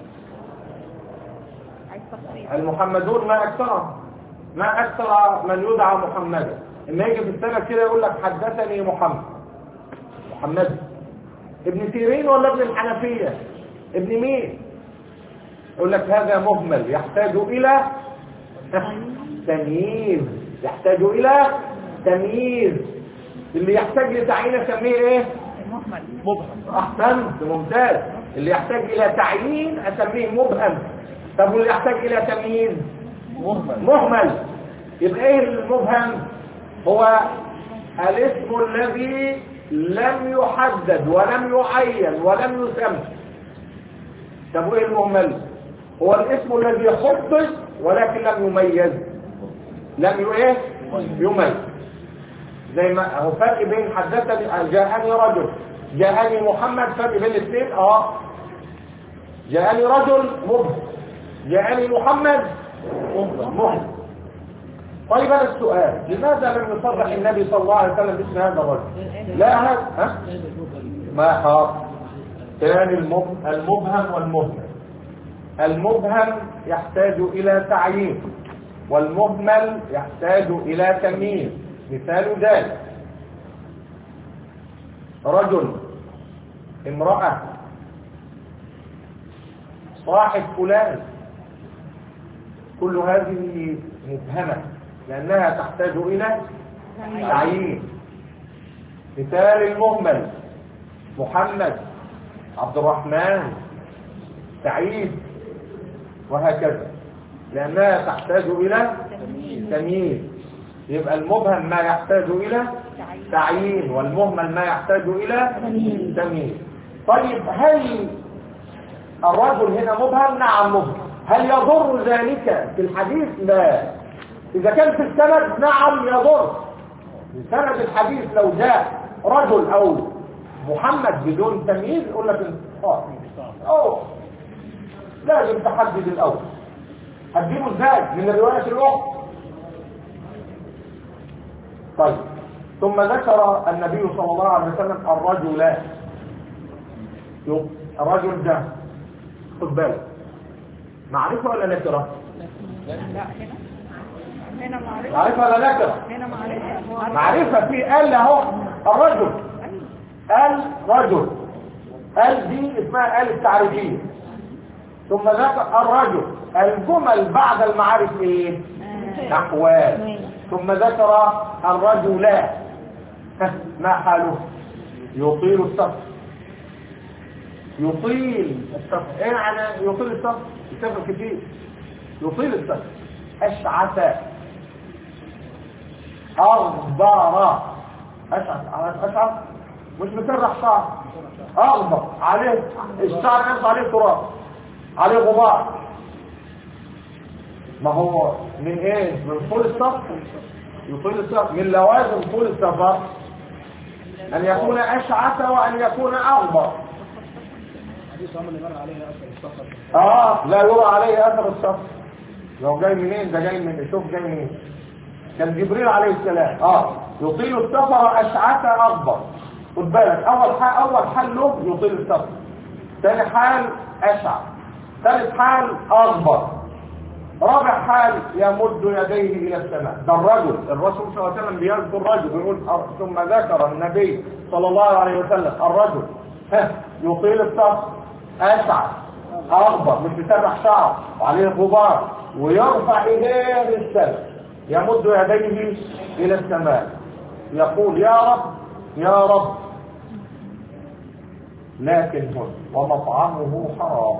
B: عايز تفصيل
A: المحمدون ما أكثرهم ما أكثر من يدعى محمدا إما يجي في السنة كده يقول لك حدثني محمد محمد ابن سيرين ولا ابن الحنفية ابن مين يقول لك هذا مهمل يحتاج إلى تمييز يحتاج إلى تمييز اللي يحتاج لتعيين اسميه ايه
B: المهمل
A: احسنت ممتاز اللي يحتاج الى تعيين اسميه مبهم طب واللي يحتاج الى تمييز
C: مهمل
A: مهمل يبقى ايه المبهم هو الاسم الذي لم يحدد ولم يعين ولم يسمى طب وايه المهمل هو الاسم الذي حدد ولكن لم يميز لم ي- ايه يميز زي ما هو فرق بين حدثني جاءني رجل جاءني محمد فرق بين الاثنين اه جاءني رجل مبهم جاءني محمد مبهم طيب هذا السؤال لماذا لم يصرح النبي صلى الله عليه وسلم باسم هذا الرجل لا هذا ها ما حاط كان المب- المبهم والمهمل المبهم يحتاج الى تعيين والمهمل يحتاج الى تمييز مثال ذلك رجل امرأة صاحب فلان كل هذه مبهمة لأنها تحتاج إلى تعيين مثال المهمل محمد عبد الرحمن سعيد وهكذا لأنها تحتاج إلى تمييز يبقى المبهم ما يحتاج إلى تعيين والمهمل ما يحتاج إلى تمييز طيب هل الرجل هنا مبهم نعم مبهم هل يضر ذلك في الحديث لا اذا كان في السند نعم يضر في سند الحديث لو جاء رجل او محمد بدون تمييز يقول لك انتصار اوه لازم تحدد الاول هتجيبه ازاي من الروايات الاخرى طيب ثم ذكر النبي صلى الله عليه وسلم الرجل الرجل ده خد بالك معرفة ولا نكرة
B: لا هنا هنا معرفة
A: معرفة ولا نكرة
B: هنا معرفة
A: معرفة في قال اهو الرجل قال رجل قال دي اسمها قال التعريفية ثم ذكر الرجل الجمل بعد المعارف ايه نحوان ثم ذكر الرجلان ما حاله يطيل السفر يطيل السفر ايه معنى يطيل السفر يسافر كتير يطيل السفر اشعث اغبر اشعث اشعث مش مسرح شعر اغبر عليه الشعر نفسه عليه تراب عليه غبار ما هو من ايه من طول السفر يطيل السفر من لوازم طول السفر ان يكون اشعث وان يكون اغبر
C: حديث عمر اللي مر عليه اثر السفر
A: اه لا يرى عليه اثر السفر لو جاي منين ده جاي من شوف جاي منين كان جبريل عليه السلام اه يطيل السفر اشعث اغبر خد بالك اول حال اول حال له يطيل السفر ثاني حال اشعث ثالث حال اغبر رابع حال يمد يديه الى السماء ده الرجل الرسول صلى الله عليه وسلم بيذكر الرجل يقول ثم ذكر النبي صلى الله عليه وسلم الرجل ها يطيل السفر اشعث اغبر مش بيسرح شعر وعليه غبار ويرفع ايديه للسماء يمد يديه الى السماء يقول يا رب يا رب لكن هن ومطعمه حرام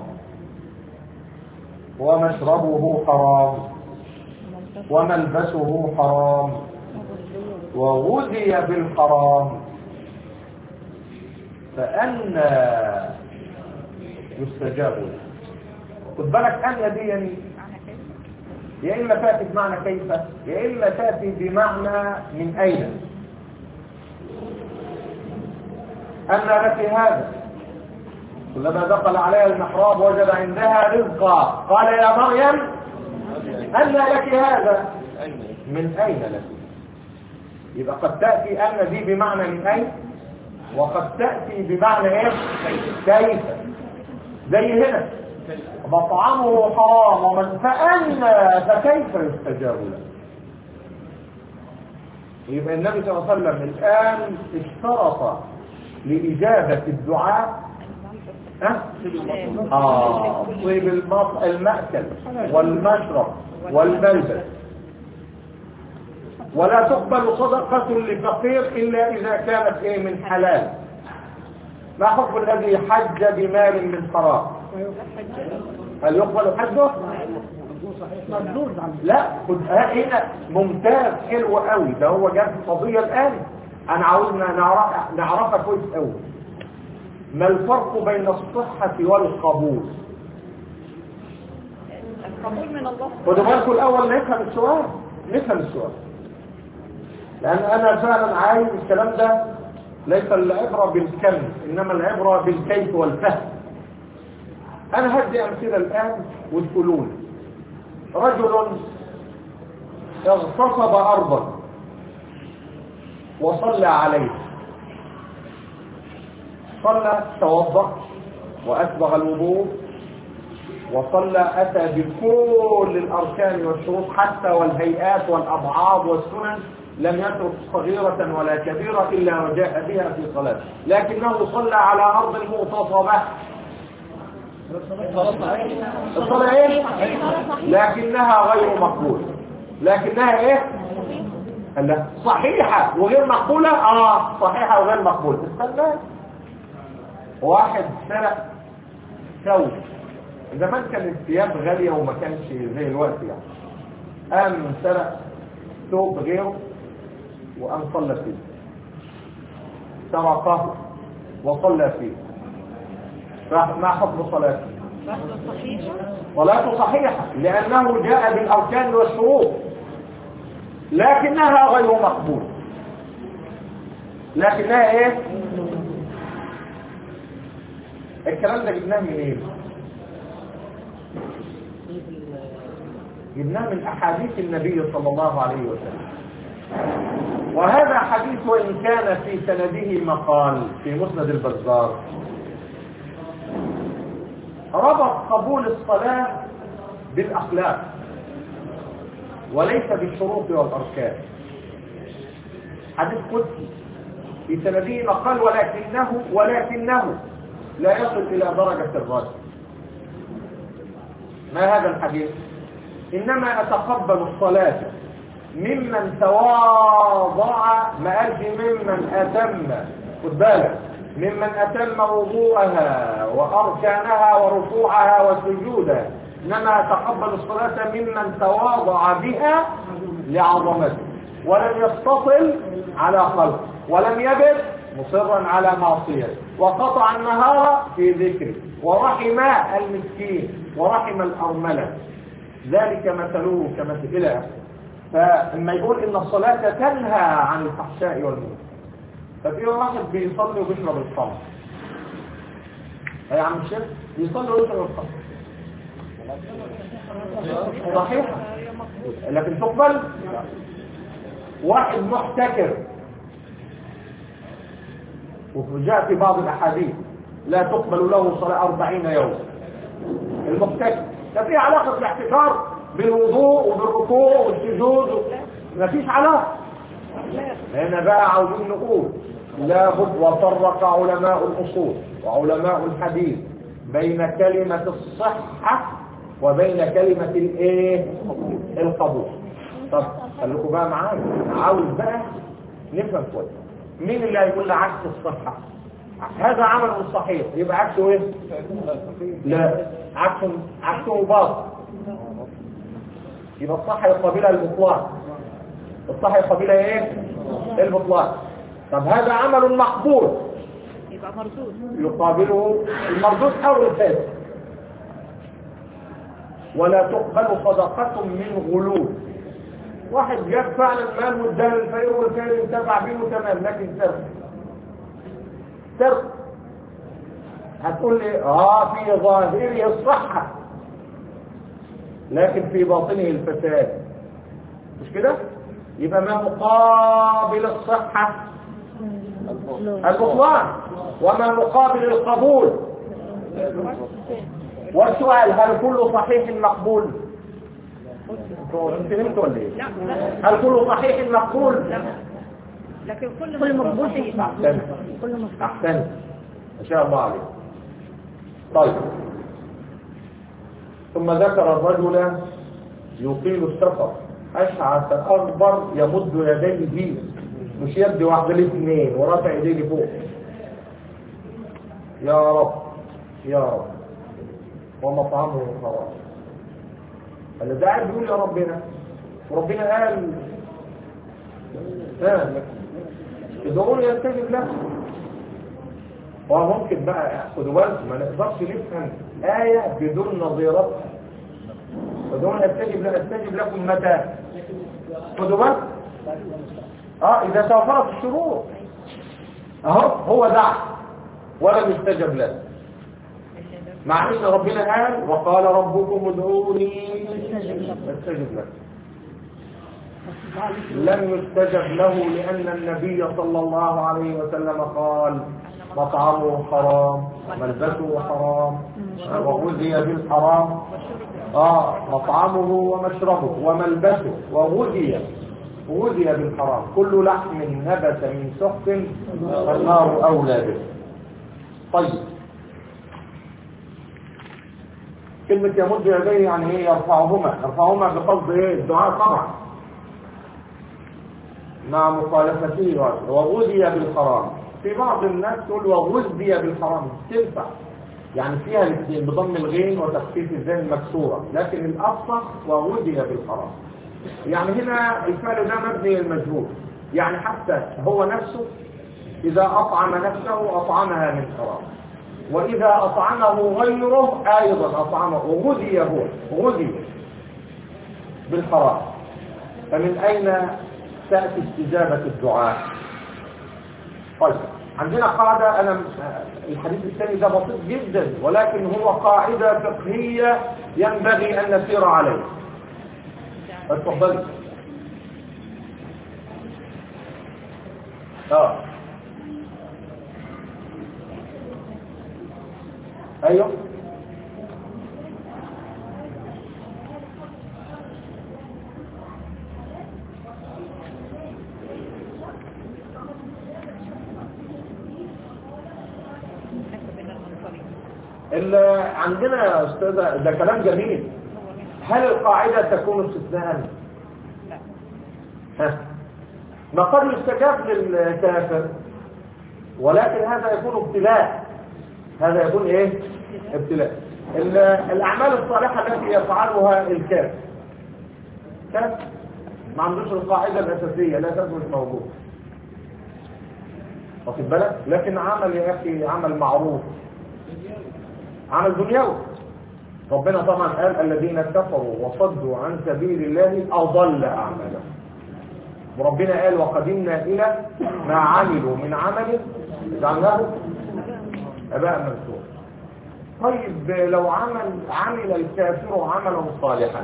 A: ومشربه حرام وملبسه حرام وغذي بالحرام فأنا يستجاب له خد بالك أن دي يعني
B: معنى كيف
A: يا إما تأتي بمعنى كيف يا إما تأتي بمعنى من أين أن لك هذا كلما دخل عليها المحراب وجد عندها رزقا قال يا مريم أن لك هذا من أين لك يبقى قد تأتي أن دي بمعنى من أين وقد تأتي بمعنى إيه كيف زي هنا مطعمه حرام ومن فأنا فكيف يستجاب له يبقى النبي صلى الله عليه وسلم الآن اشترط لإجابة الدعاء ها؟ آه طيب المط... المأكل والمشرب والملبس ولا تقبل صدقة لفقير إلا إذا كانت إيه من حلال ما حكم الذي حج بمال من حرام هل يقبل حجه
C: مردود عن
A: لا خد ها هنا ممتاز حلو قوي ده هو جاب قضية الآن أنا عاوزنا نعرف نعرفها كويس قوي ما الفرق بين الصحة والقبول
B: القبول من الله
A: خدوا بالكم الأول نفهم السؤال نفهم السؤال لأن أنا فعلا عايز الكلام ده ليس العبرة بالكم إنما العبرة بالكيف والفهم أنا هدي أمثلة الآن وتقولوا لي رجل اغتصب أرضا وصلى عليه صلى توضأ وأسبغ الوضوء وصلى أتى بكل الأركان والشروط حتى والهيئات والأبعاد والسنن لم يترك صغيرة ولا كبيرة إلا وجاء بها في صلاته لكنه صلى على أرض مغتصبة الصلاة ايه لكنها غير مقبولة لكنها ايه قال لا صحيحة وغير مقبولة اه صحيحة وغير مقبولة استنى واحد سرق ثوب زمان كان الثياب غالية وما كانش زي الوقت يعني قام سرق ثوب غيره وقام صلى فيه سرقه وصلى فيه ما حكم صلاته
B: بس صحيحة
A: صلاته صحيحة لأنه جاء بالأركان والشروط لكنها غير مقبولة لكنها ايه الكلام ده جبناه من ايه جبناه من احاديث النبي صلى الله عليه وسلم وهذا حديث وان كان في سنده مقال في مسند البزار ربط قبول الصلاة بالاخلاق وليس بالشروط والاركان حديث قدسي في سنده مقال ولكنه ولكنه لا يصل إلى درجة الرد ما هذا الحديث إنما أتقبل الصلاة ممن تواضع ما قالش ممن أتم خد بالك ممن أتم وضوءها وأركانها وركوعها وسجودها إنما أتقبل الصلاة ممن تواضع بها لعظمته ولم يستطل على خلق ولم يبت مصرا على معصيته وقطع النهار في ذكره ورحم المسكين ورحم الأرملة ذلك مثله كمثل إلى فلما يقول إن الصلاة تنهى عن الفحشاء والمنكر ففي واحد بيصلي وبيشرب الخمر يا عم الشيخ بيصلي ويشرب الخمر صحيح لكن تقبل واحد محتكر وجاء في بعض الأحاديث لا تقبل له صلاة أربعين يوم المحتكر ده فيه علاقة الاحتكار بالوضوء وبالركوع والسجود ما فيش علاقة هنا بقى عاوزين نقول لابد وفرق علماء الأصول وعلماء الحديث بين كلمة الصحة وبين كلمة الايه القبول طب خليكم بقى معايا عاوز بقى نفهم كويس مين اللي هيقول لي عكس الصحة هذا عمل صحيح يبقى عكسه ايه لا عكسه عكسه باطل يبقى الصح يقابلها البطلان الصح يقابلها ايه البطلان طب هذا عمل مقبول
B: يبقى مردود
A: يقابله المردود او الفاسد ولا تقبل صدقة من غلول واحد جاب فعلا مال واداه للفقير والفقير انتفع بيه تمام لكن سرق سرق هتقول لي اه في ظاهره الصحة لكن في باطنه الفساد مش كده يبقى ما مقابل الصحة البطلان وما مقابل القبول والسؤال هل كل صحيح مقبول فهمت ولا ايه
B: لا لا
A: هل كل صحيح مقبول
B: لا لكن كل
D: كل
B: ما
D: مقبول
B: صحيح.
A: احسنت
D: كل مصلحة
A: احسنت ما شاء الله عليك طيب ثم ذكر الرجل يطيل السفر اشعث اكبر يمد يديه مش يد واحده الاثنين ورافع يديه لفوق يا رب يا رب ومطعمه حرام اللي ده قاعد بيقول يا ربنا وربنا قال ها ادعوني يستجب لكم هو ممكن بقى خدوا بالكم ما نقدرش نفهم آية بدون نظيرتها ادعوني يستجب لكم يستجب لكم متى خدوا بالكم اه اذا توفرت الشروط اهو هو دعا ولم يستجب له مع ان ربنا قال وقال ربكم ادعوني استجب لكم لم يستجب له لأن النبي صلى الله عليه وسلم قال مطعمه حرام ملبسه حرام وغذي بالحرام آه مطعمه ومشربه وملبسه وغذي غذي بالحرام كل لحم نبت من سحت فالنار أولى به طيب كلمة يمد يديه يعني ايه يرفعهما يرفعهما بقصد ايه الدعاء طبعا مع مخالفته وغذي بالحرام في بعض الناس تقول وغذي بالحرام تنفع يعني فيها الاثنين بضم الغين وتخفيف الزين المكسورة لكن الأفصح وغذي بالحرام يعني هنا الفعل ده مبني للمجهول يعني حتى هو نفسه إذا أطعم نفسه أطعمها من حرام وإذا أطعمه غيره أيضا أطعمه وغذي هو غذي بالحرام فمن أين تأتي استجابة الدعاء طيب عندنا قاعدة أنا الحديث الثاني ده بسيط جدا ولكن هو قاعدة فقهية ينبغي أن نسير عليه اتفضلي اه ايوه
B: بين المنصرين
A: اللي عندنا يا استاذه ده كلام جميل هل القاعده تكون استثناء
B: لا
A: ها ما قد يستجاب للكافر ولكن هذا يكون ابتلاء هذا يكون ايه ابتلاء ال- الاعمال الصالحه التي يفعلها الكافر كافر ما عندوش القاعده الاساسيه لا تثبت موجود واخد بالك لكن عمل يا اخي عمل معروف عمل دنيوي ربنا طبعا قال الذين كفروا وصدوا عن سبيل الله اضل اعمالهم وربنا قال وقدمنا الى ما عملوا من عمل جعلناه اباء منثورا طيب لو عمل عمل الكافر عملا صالحا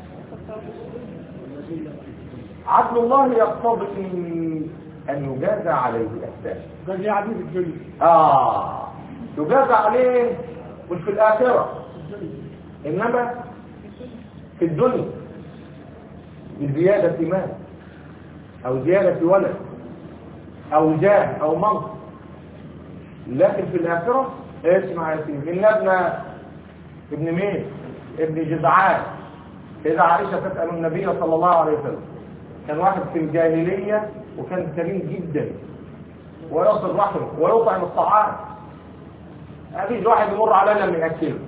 A: عدل الله يقتضي ان يجازى عليه احسانا
C: ده زي عبيد الدنيا
A: اه يجازى عليه مش في الاخره انما في الدنيا بزياده مال او زياده ولد او جاه او منصب لكن في الاخره اسمع يا سيدي ان ابن ابن مين ابن جدعان سيدة عائشة تسأل النبي صلى الله عليه وسلم كان واحد في الجاهلية وكان كريم جدا ويصل رحمه ويطعم الطعام مفيش واحد يمر عليه لم يأكله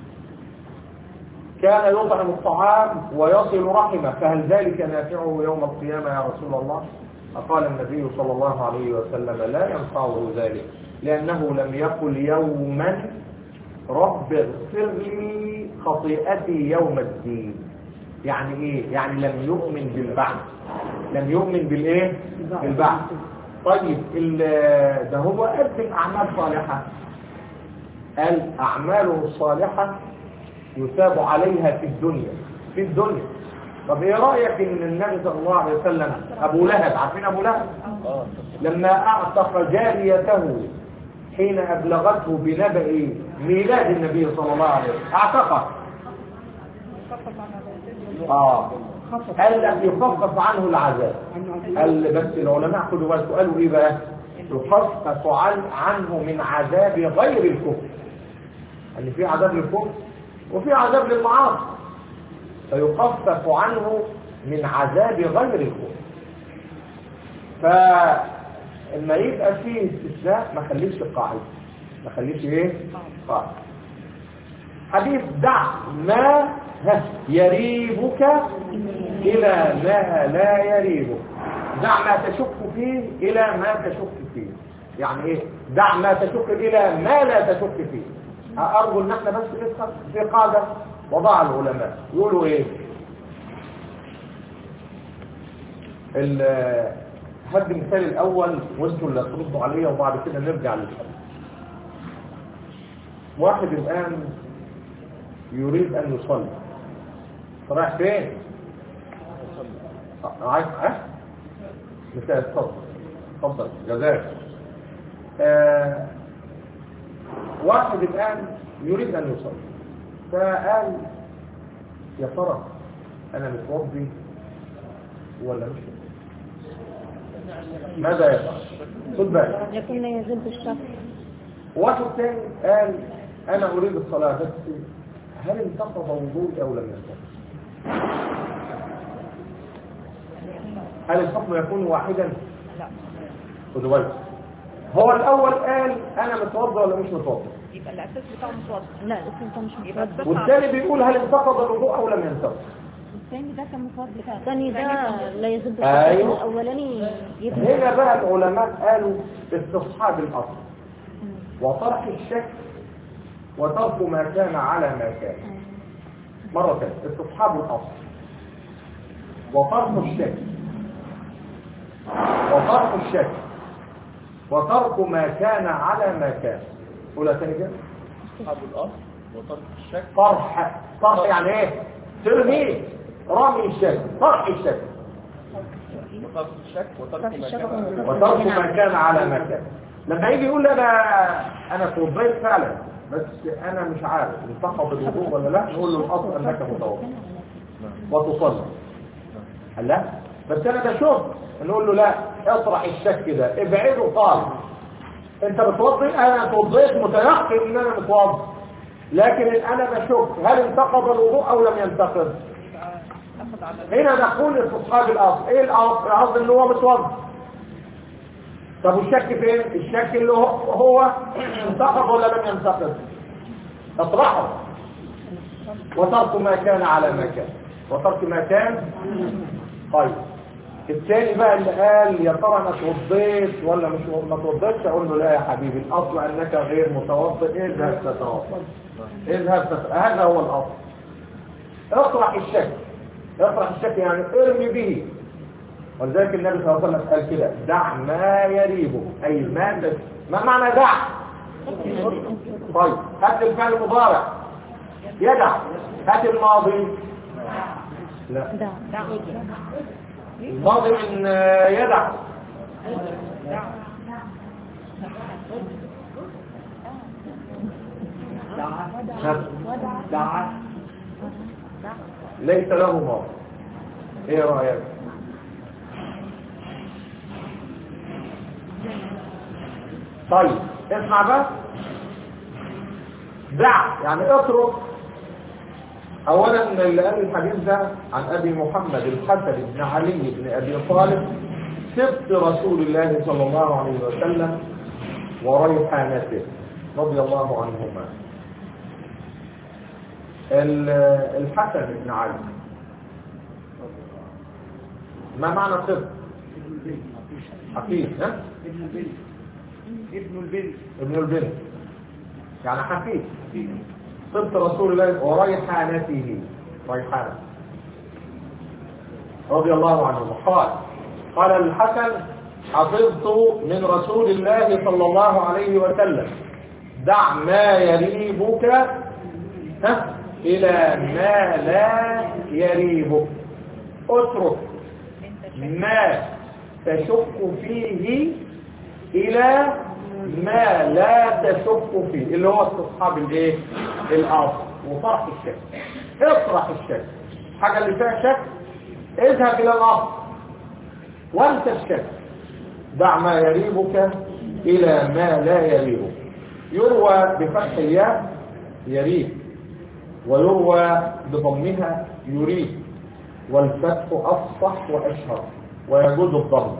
A: كان يطعم الطعام ويصل رحمه فهل ذلك نافعه يوم القيامة يا رسول الله فقال النبي صلى الله عليه وسلم لا ينفعه ذلك لأنه لم يقل يوما رب اغفر لي خطيئتي يوم الدين يعني ايه يعني لم يؤمن بالبعث لم يؤمن بالايه بالبعث طيب ال- ده هو قدم اعمال صالحه قال اعماله الصالحه يثاب عليها في الدنيا في الدنيا طب ايه رايك ان النبي صلى الله عليه وسلم ابو لهب عارفين ابو لهب لما اعتق جاريته حين ابلغته بنبأ ميلاد النبي صلى الله عليه وسلم اعتقه
B: خفف عن هذا
A: اه قال لك يخفف عنه العذاب قال بس العلماء خدوا بالكم قالوا ايه بقى يخفف عن عنه من عذاب غير الكفر ان في عذاب للكفر وفي عذاب للمعاصي فيخفف عنه من عذاب غير الكفر فلما يبقى فيه استثناء ما خليش القاعده ما خليش ايه قاعده حديث دع ما ها، يريبك إلى ما لا يريبك دع ما تشك فيه إلى ما تشك فيه يعني إيه دع ما تشك إلى ما لا تشك فيه أرجو إن احنا بس نفهم في قاعدة وضع العلماء يقولوا إيه ال- هدي المثال الأول وانتوا اللي تردوا عليا وبعد كده نرجع للحديث واحد الآن يريد أن يصلي رايح فين؟ آه، عايز ها؟ مثال اتفضل اتفضل جزاك آه واحد الآن يريد أن يصلي فقال يا ترى أنا متوضي ولا مش متوضي؟ ماذا يفعل؟ خد بالك
D: يكون يزول بالشك
A: واحد تاني قال انا اريد الصلاة بس هل انتقض وضوئي او لم ينتقض هل الحكم يكون واحدا
B: لا
A: خدوا بالك هو الاول قال انا متوضى ولا مش متوضى
B: يبقى الاساس بتاعه متوضع
D: لا اسم ده مش
B: يبقى
D: مفرد
B: الصفة
A: والثاني بيقول هل انتقض الوضوء او لم ينتقض
D: الثاني ده كان مفرد الثاني ده لا يزول بالشك
A: أيوه.
D: الاولاني يبقى
A: هنا بقى العلماء قالوا استصحاب الاصل وطرح الشك وترك ما كان على ما كان مرة ثانية استصحاب الأصل وطرح الشك وطرح الشك وترك ما كان على ما كان قولها تاني كده
E: أصحاب الأصل وترك الشك
A: طرح طرح يعني ايه ترمي رمي الشك طرح الشك
E: وترك الشك وترك
D: ترك
E: ما
D: الشك
E: كان
A: وترك ما كان على ما كان لما يجي يقول لي انا انا توضيت فعلا بس انا مش عارف انتقض الوضوء ولا لا نقول له الاصل انك متوضا وتصلي قال لا بس انا ده شرب نقول له لا اطرح الشك ده ابعده خالص انت بتوضي انا توضيت متيقن ان انا متوضي لكن انا بشك هل انتقض الوضوء او لم ينتقض
B: ناخد على
A: هنا نقول استصحاب الاصل ايه الاصل الاصل ان هو متوضي طب والشك فين الشك اللي هو, هو انتقض ولا لم ينتقض اطرحه وترك ما كان على ما كان وترك ما كان طيب الثاني بقى اللي قال يا ترى انا اتوضيت ولا مش ما اتوضيتش اقول له لا يا حبيبي الاصل انك غير متوضئ اذهب تتوضا اذهب تتوضا هذا هو الاصل اطرح الشك اطرح الشك يعني ارمي به ولذلك النبي صلى الله عليه وسلم قال كده دع ما يريبك اي ما تس- ما معنى دع طيب هات الفعل المضارع يدع هات الماضي لا
D: دع
A: الماضي من آه، يدع
C: دعا
A: ليس له ماضي ايه رايك طيب اسمع بقى دع يعني اترك اولا اللي قال الحديث ده عن ابي محمد الحسن بن علي بن ابي طالب سبط رسول الله صلى الله عليه وسلم وريحانته رضي الله عنهما ال- الحسن بن علي ما معنى سبط حفيد ها
C: ابن البنت ابن البنت
A: ابن البنت يعني حفيد صدق رسول الله وريحانته ريحانة رضي الله عنه قال قال الحسن حفظت من رسول الله صلى الله عليه وسلم دع ما يريبك ها إلى ما لا يريبك اترك ما تشك فيه الى ما لا تشك فيه اللي هو استصحاب الايه الاصل وطرح الشك اطرح الشك حاجه اللي فيها شك اذهب الى الاصل وانت الشك دع ما يريبك الى ما لا يريبك يروى بفتح الياء يريب ويروى بضمها يريب والفتح افصح واشهر ويجوز الضم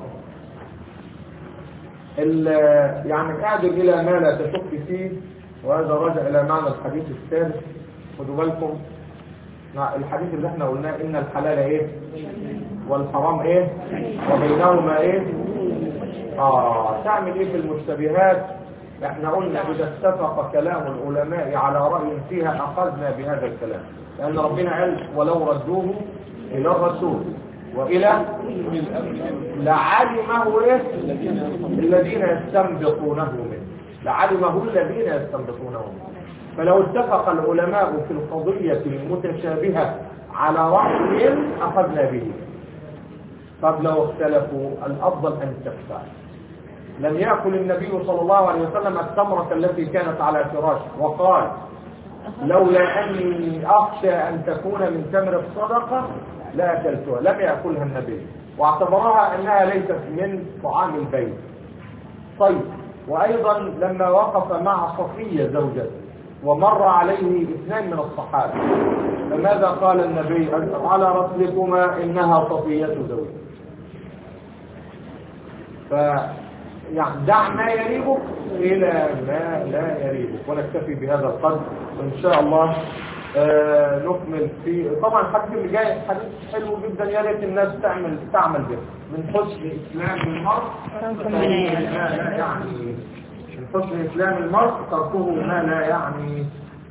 A: ال- يعني اعدل الى ما لا تشك فيه وهذا راجع الى معنى الحديث الثالث خدوا بالكم مع الحديث اللي احنا قلناه ان الحلال ايه والحرام ايه وبينهما ايه اه تعمل ايه في المشتبهات احنا قلنا اذا اتفق كلام العلماء على رأي فيها اخذنا بهذا الكلام لان ربنا قال ولو ردوه الى الرسول والى لعلمه ايه الذين يستنبطونه منه لعلمه الذين يستنبطونه منه فلو اتفق العلماء في القضية المتشابهة على رأي أخذنا به طب لو اختلفوا الأفضل أن تختار لم يأكل النبي صلى الله عليه وسلم التمرة التي كانت على فراشه وقال لولا أني أخشى أن تكون من تمر الصدقة لأكلتها لم يأكلها النبي واعتبرها أنها ليست من طعام البيت طيب وأيضا لما وقف مع صفية زوجته ومر عليه اثنان من الصحابة فماذا قال النبي على رسلكما إنها صفية زوجته ف يعني دع ما يريبك إلى ما لا يريبك ونكتفي بهذا القدر وإن شاء الله آه نكمل في طبعا الحديث اللي جاي حديث حلو جدا يا ريت الناس تعمل تعمل به من حسن إسلام المرء تركه ما لا يعني من حسن إسلام المرء تركه ما لا يعني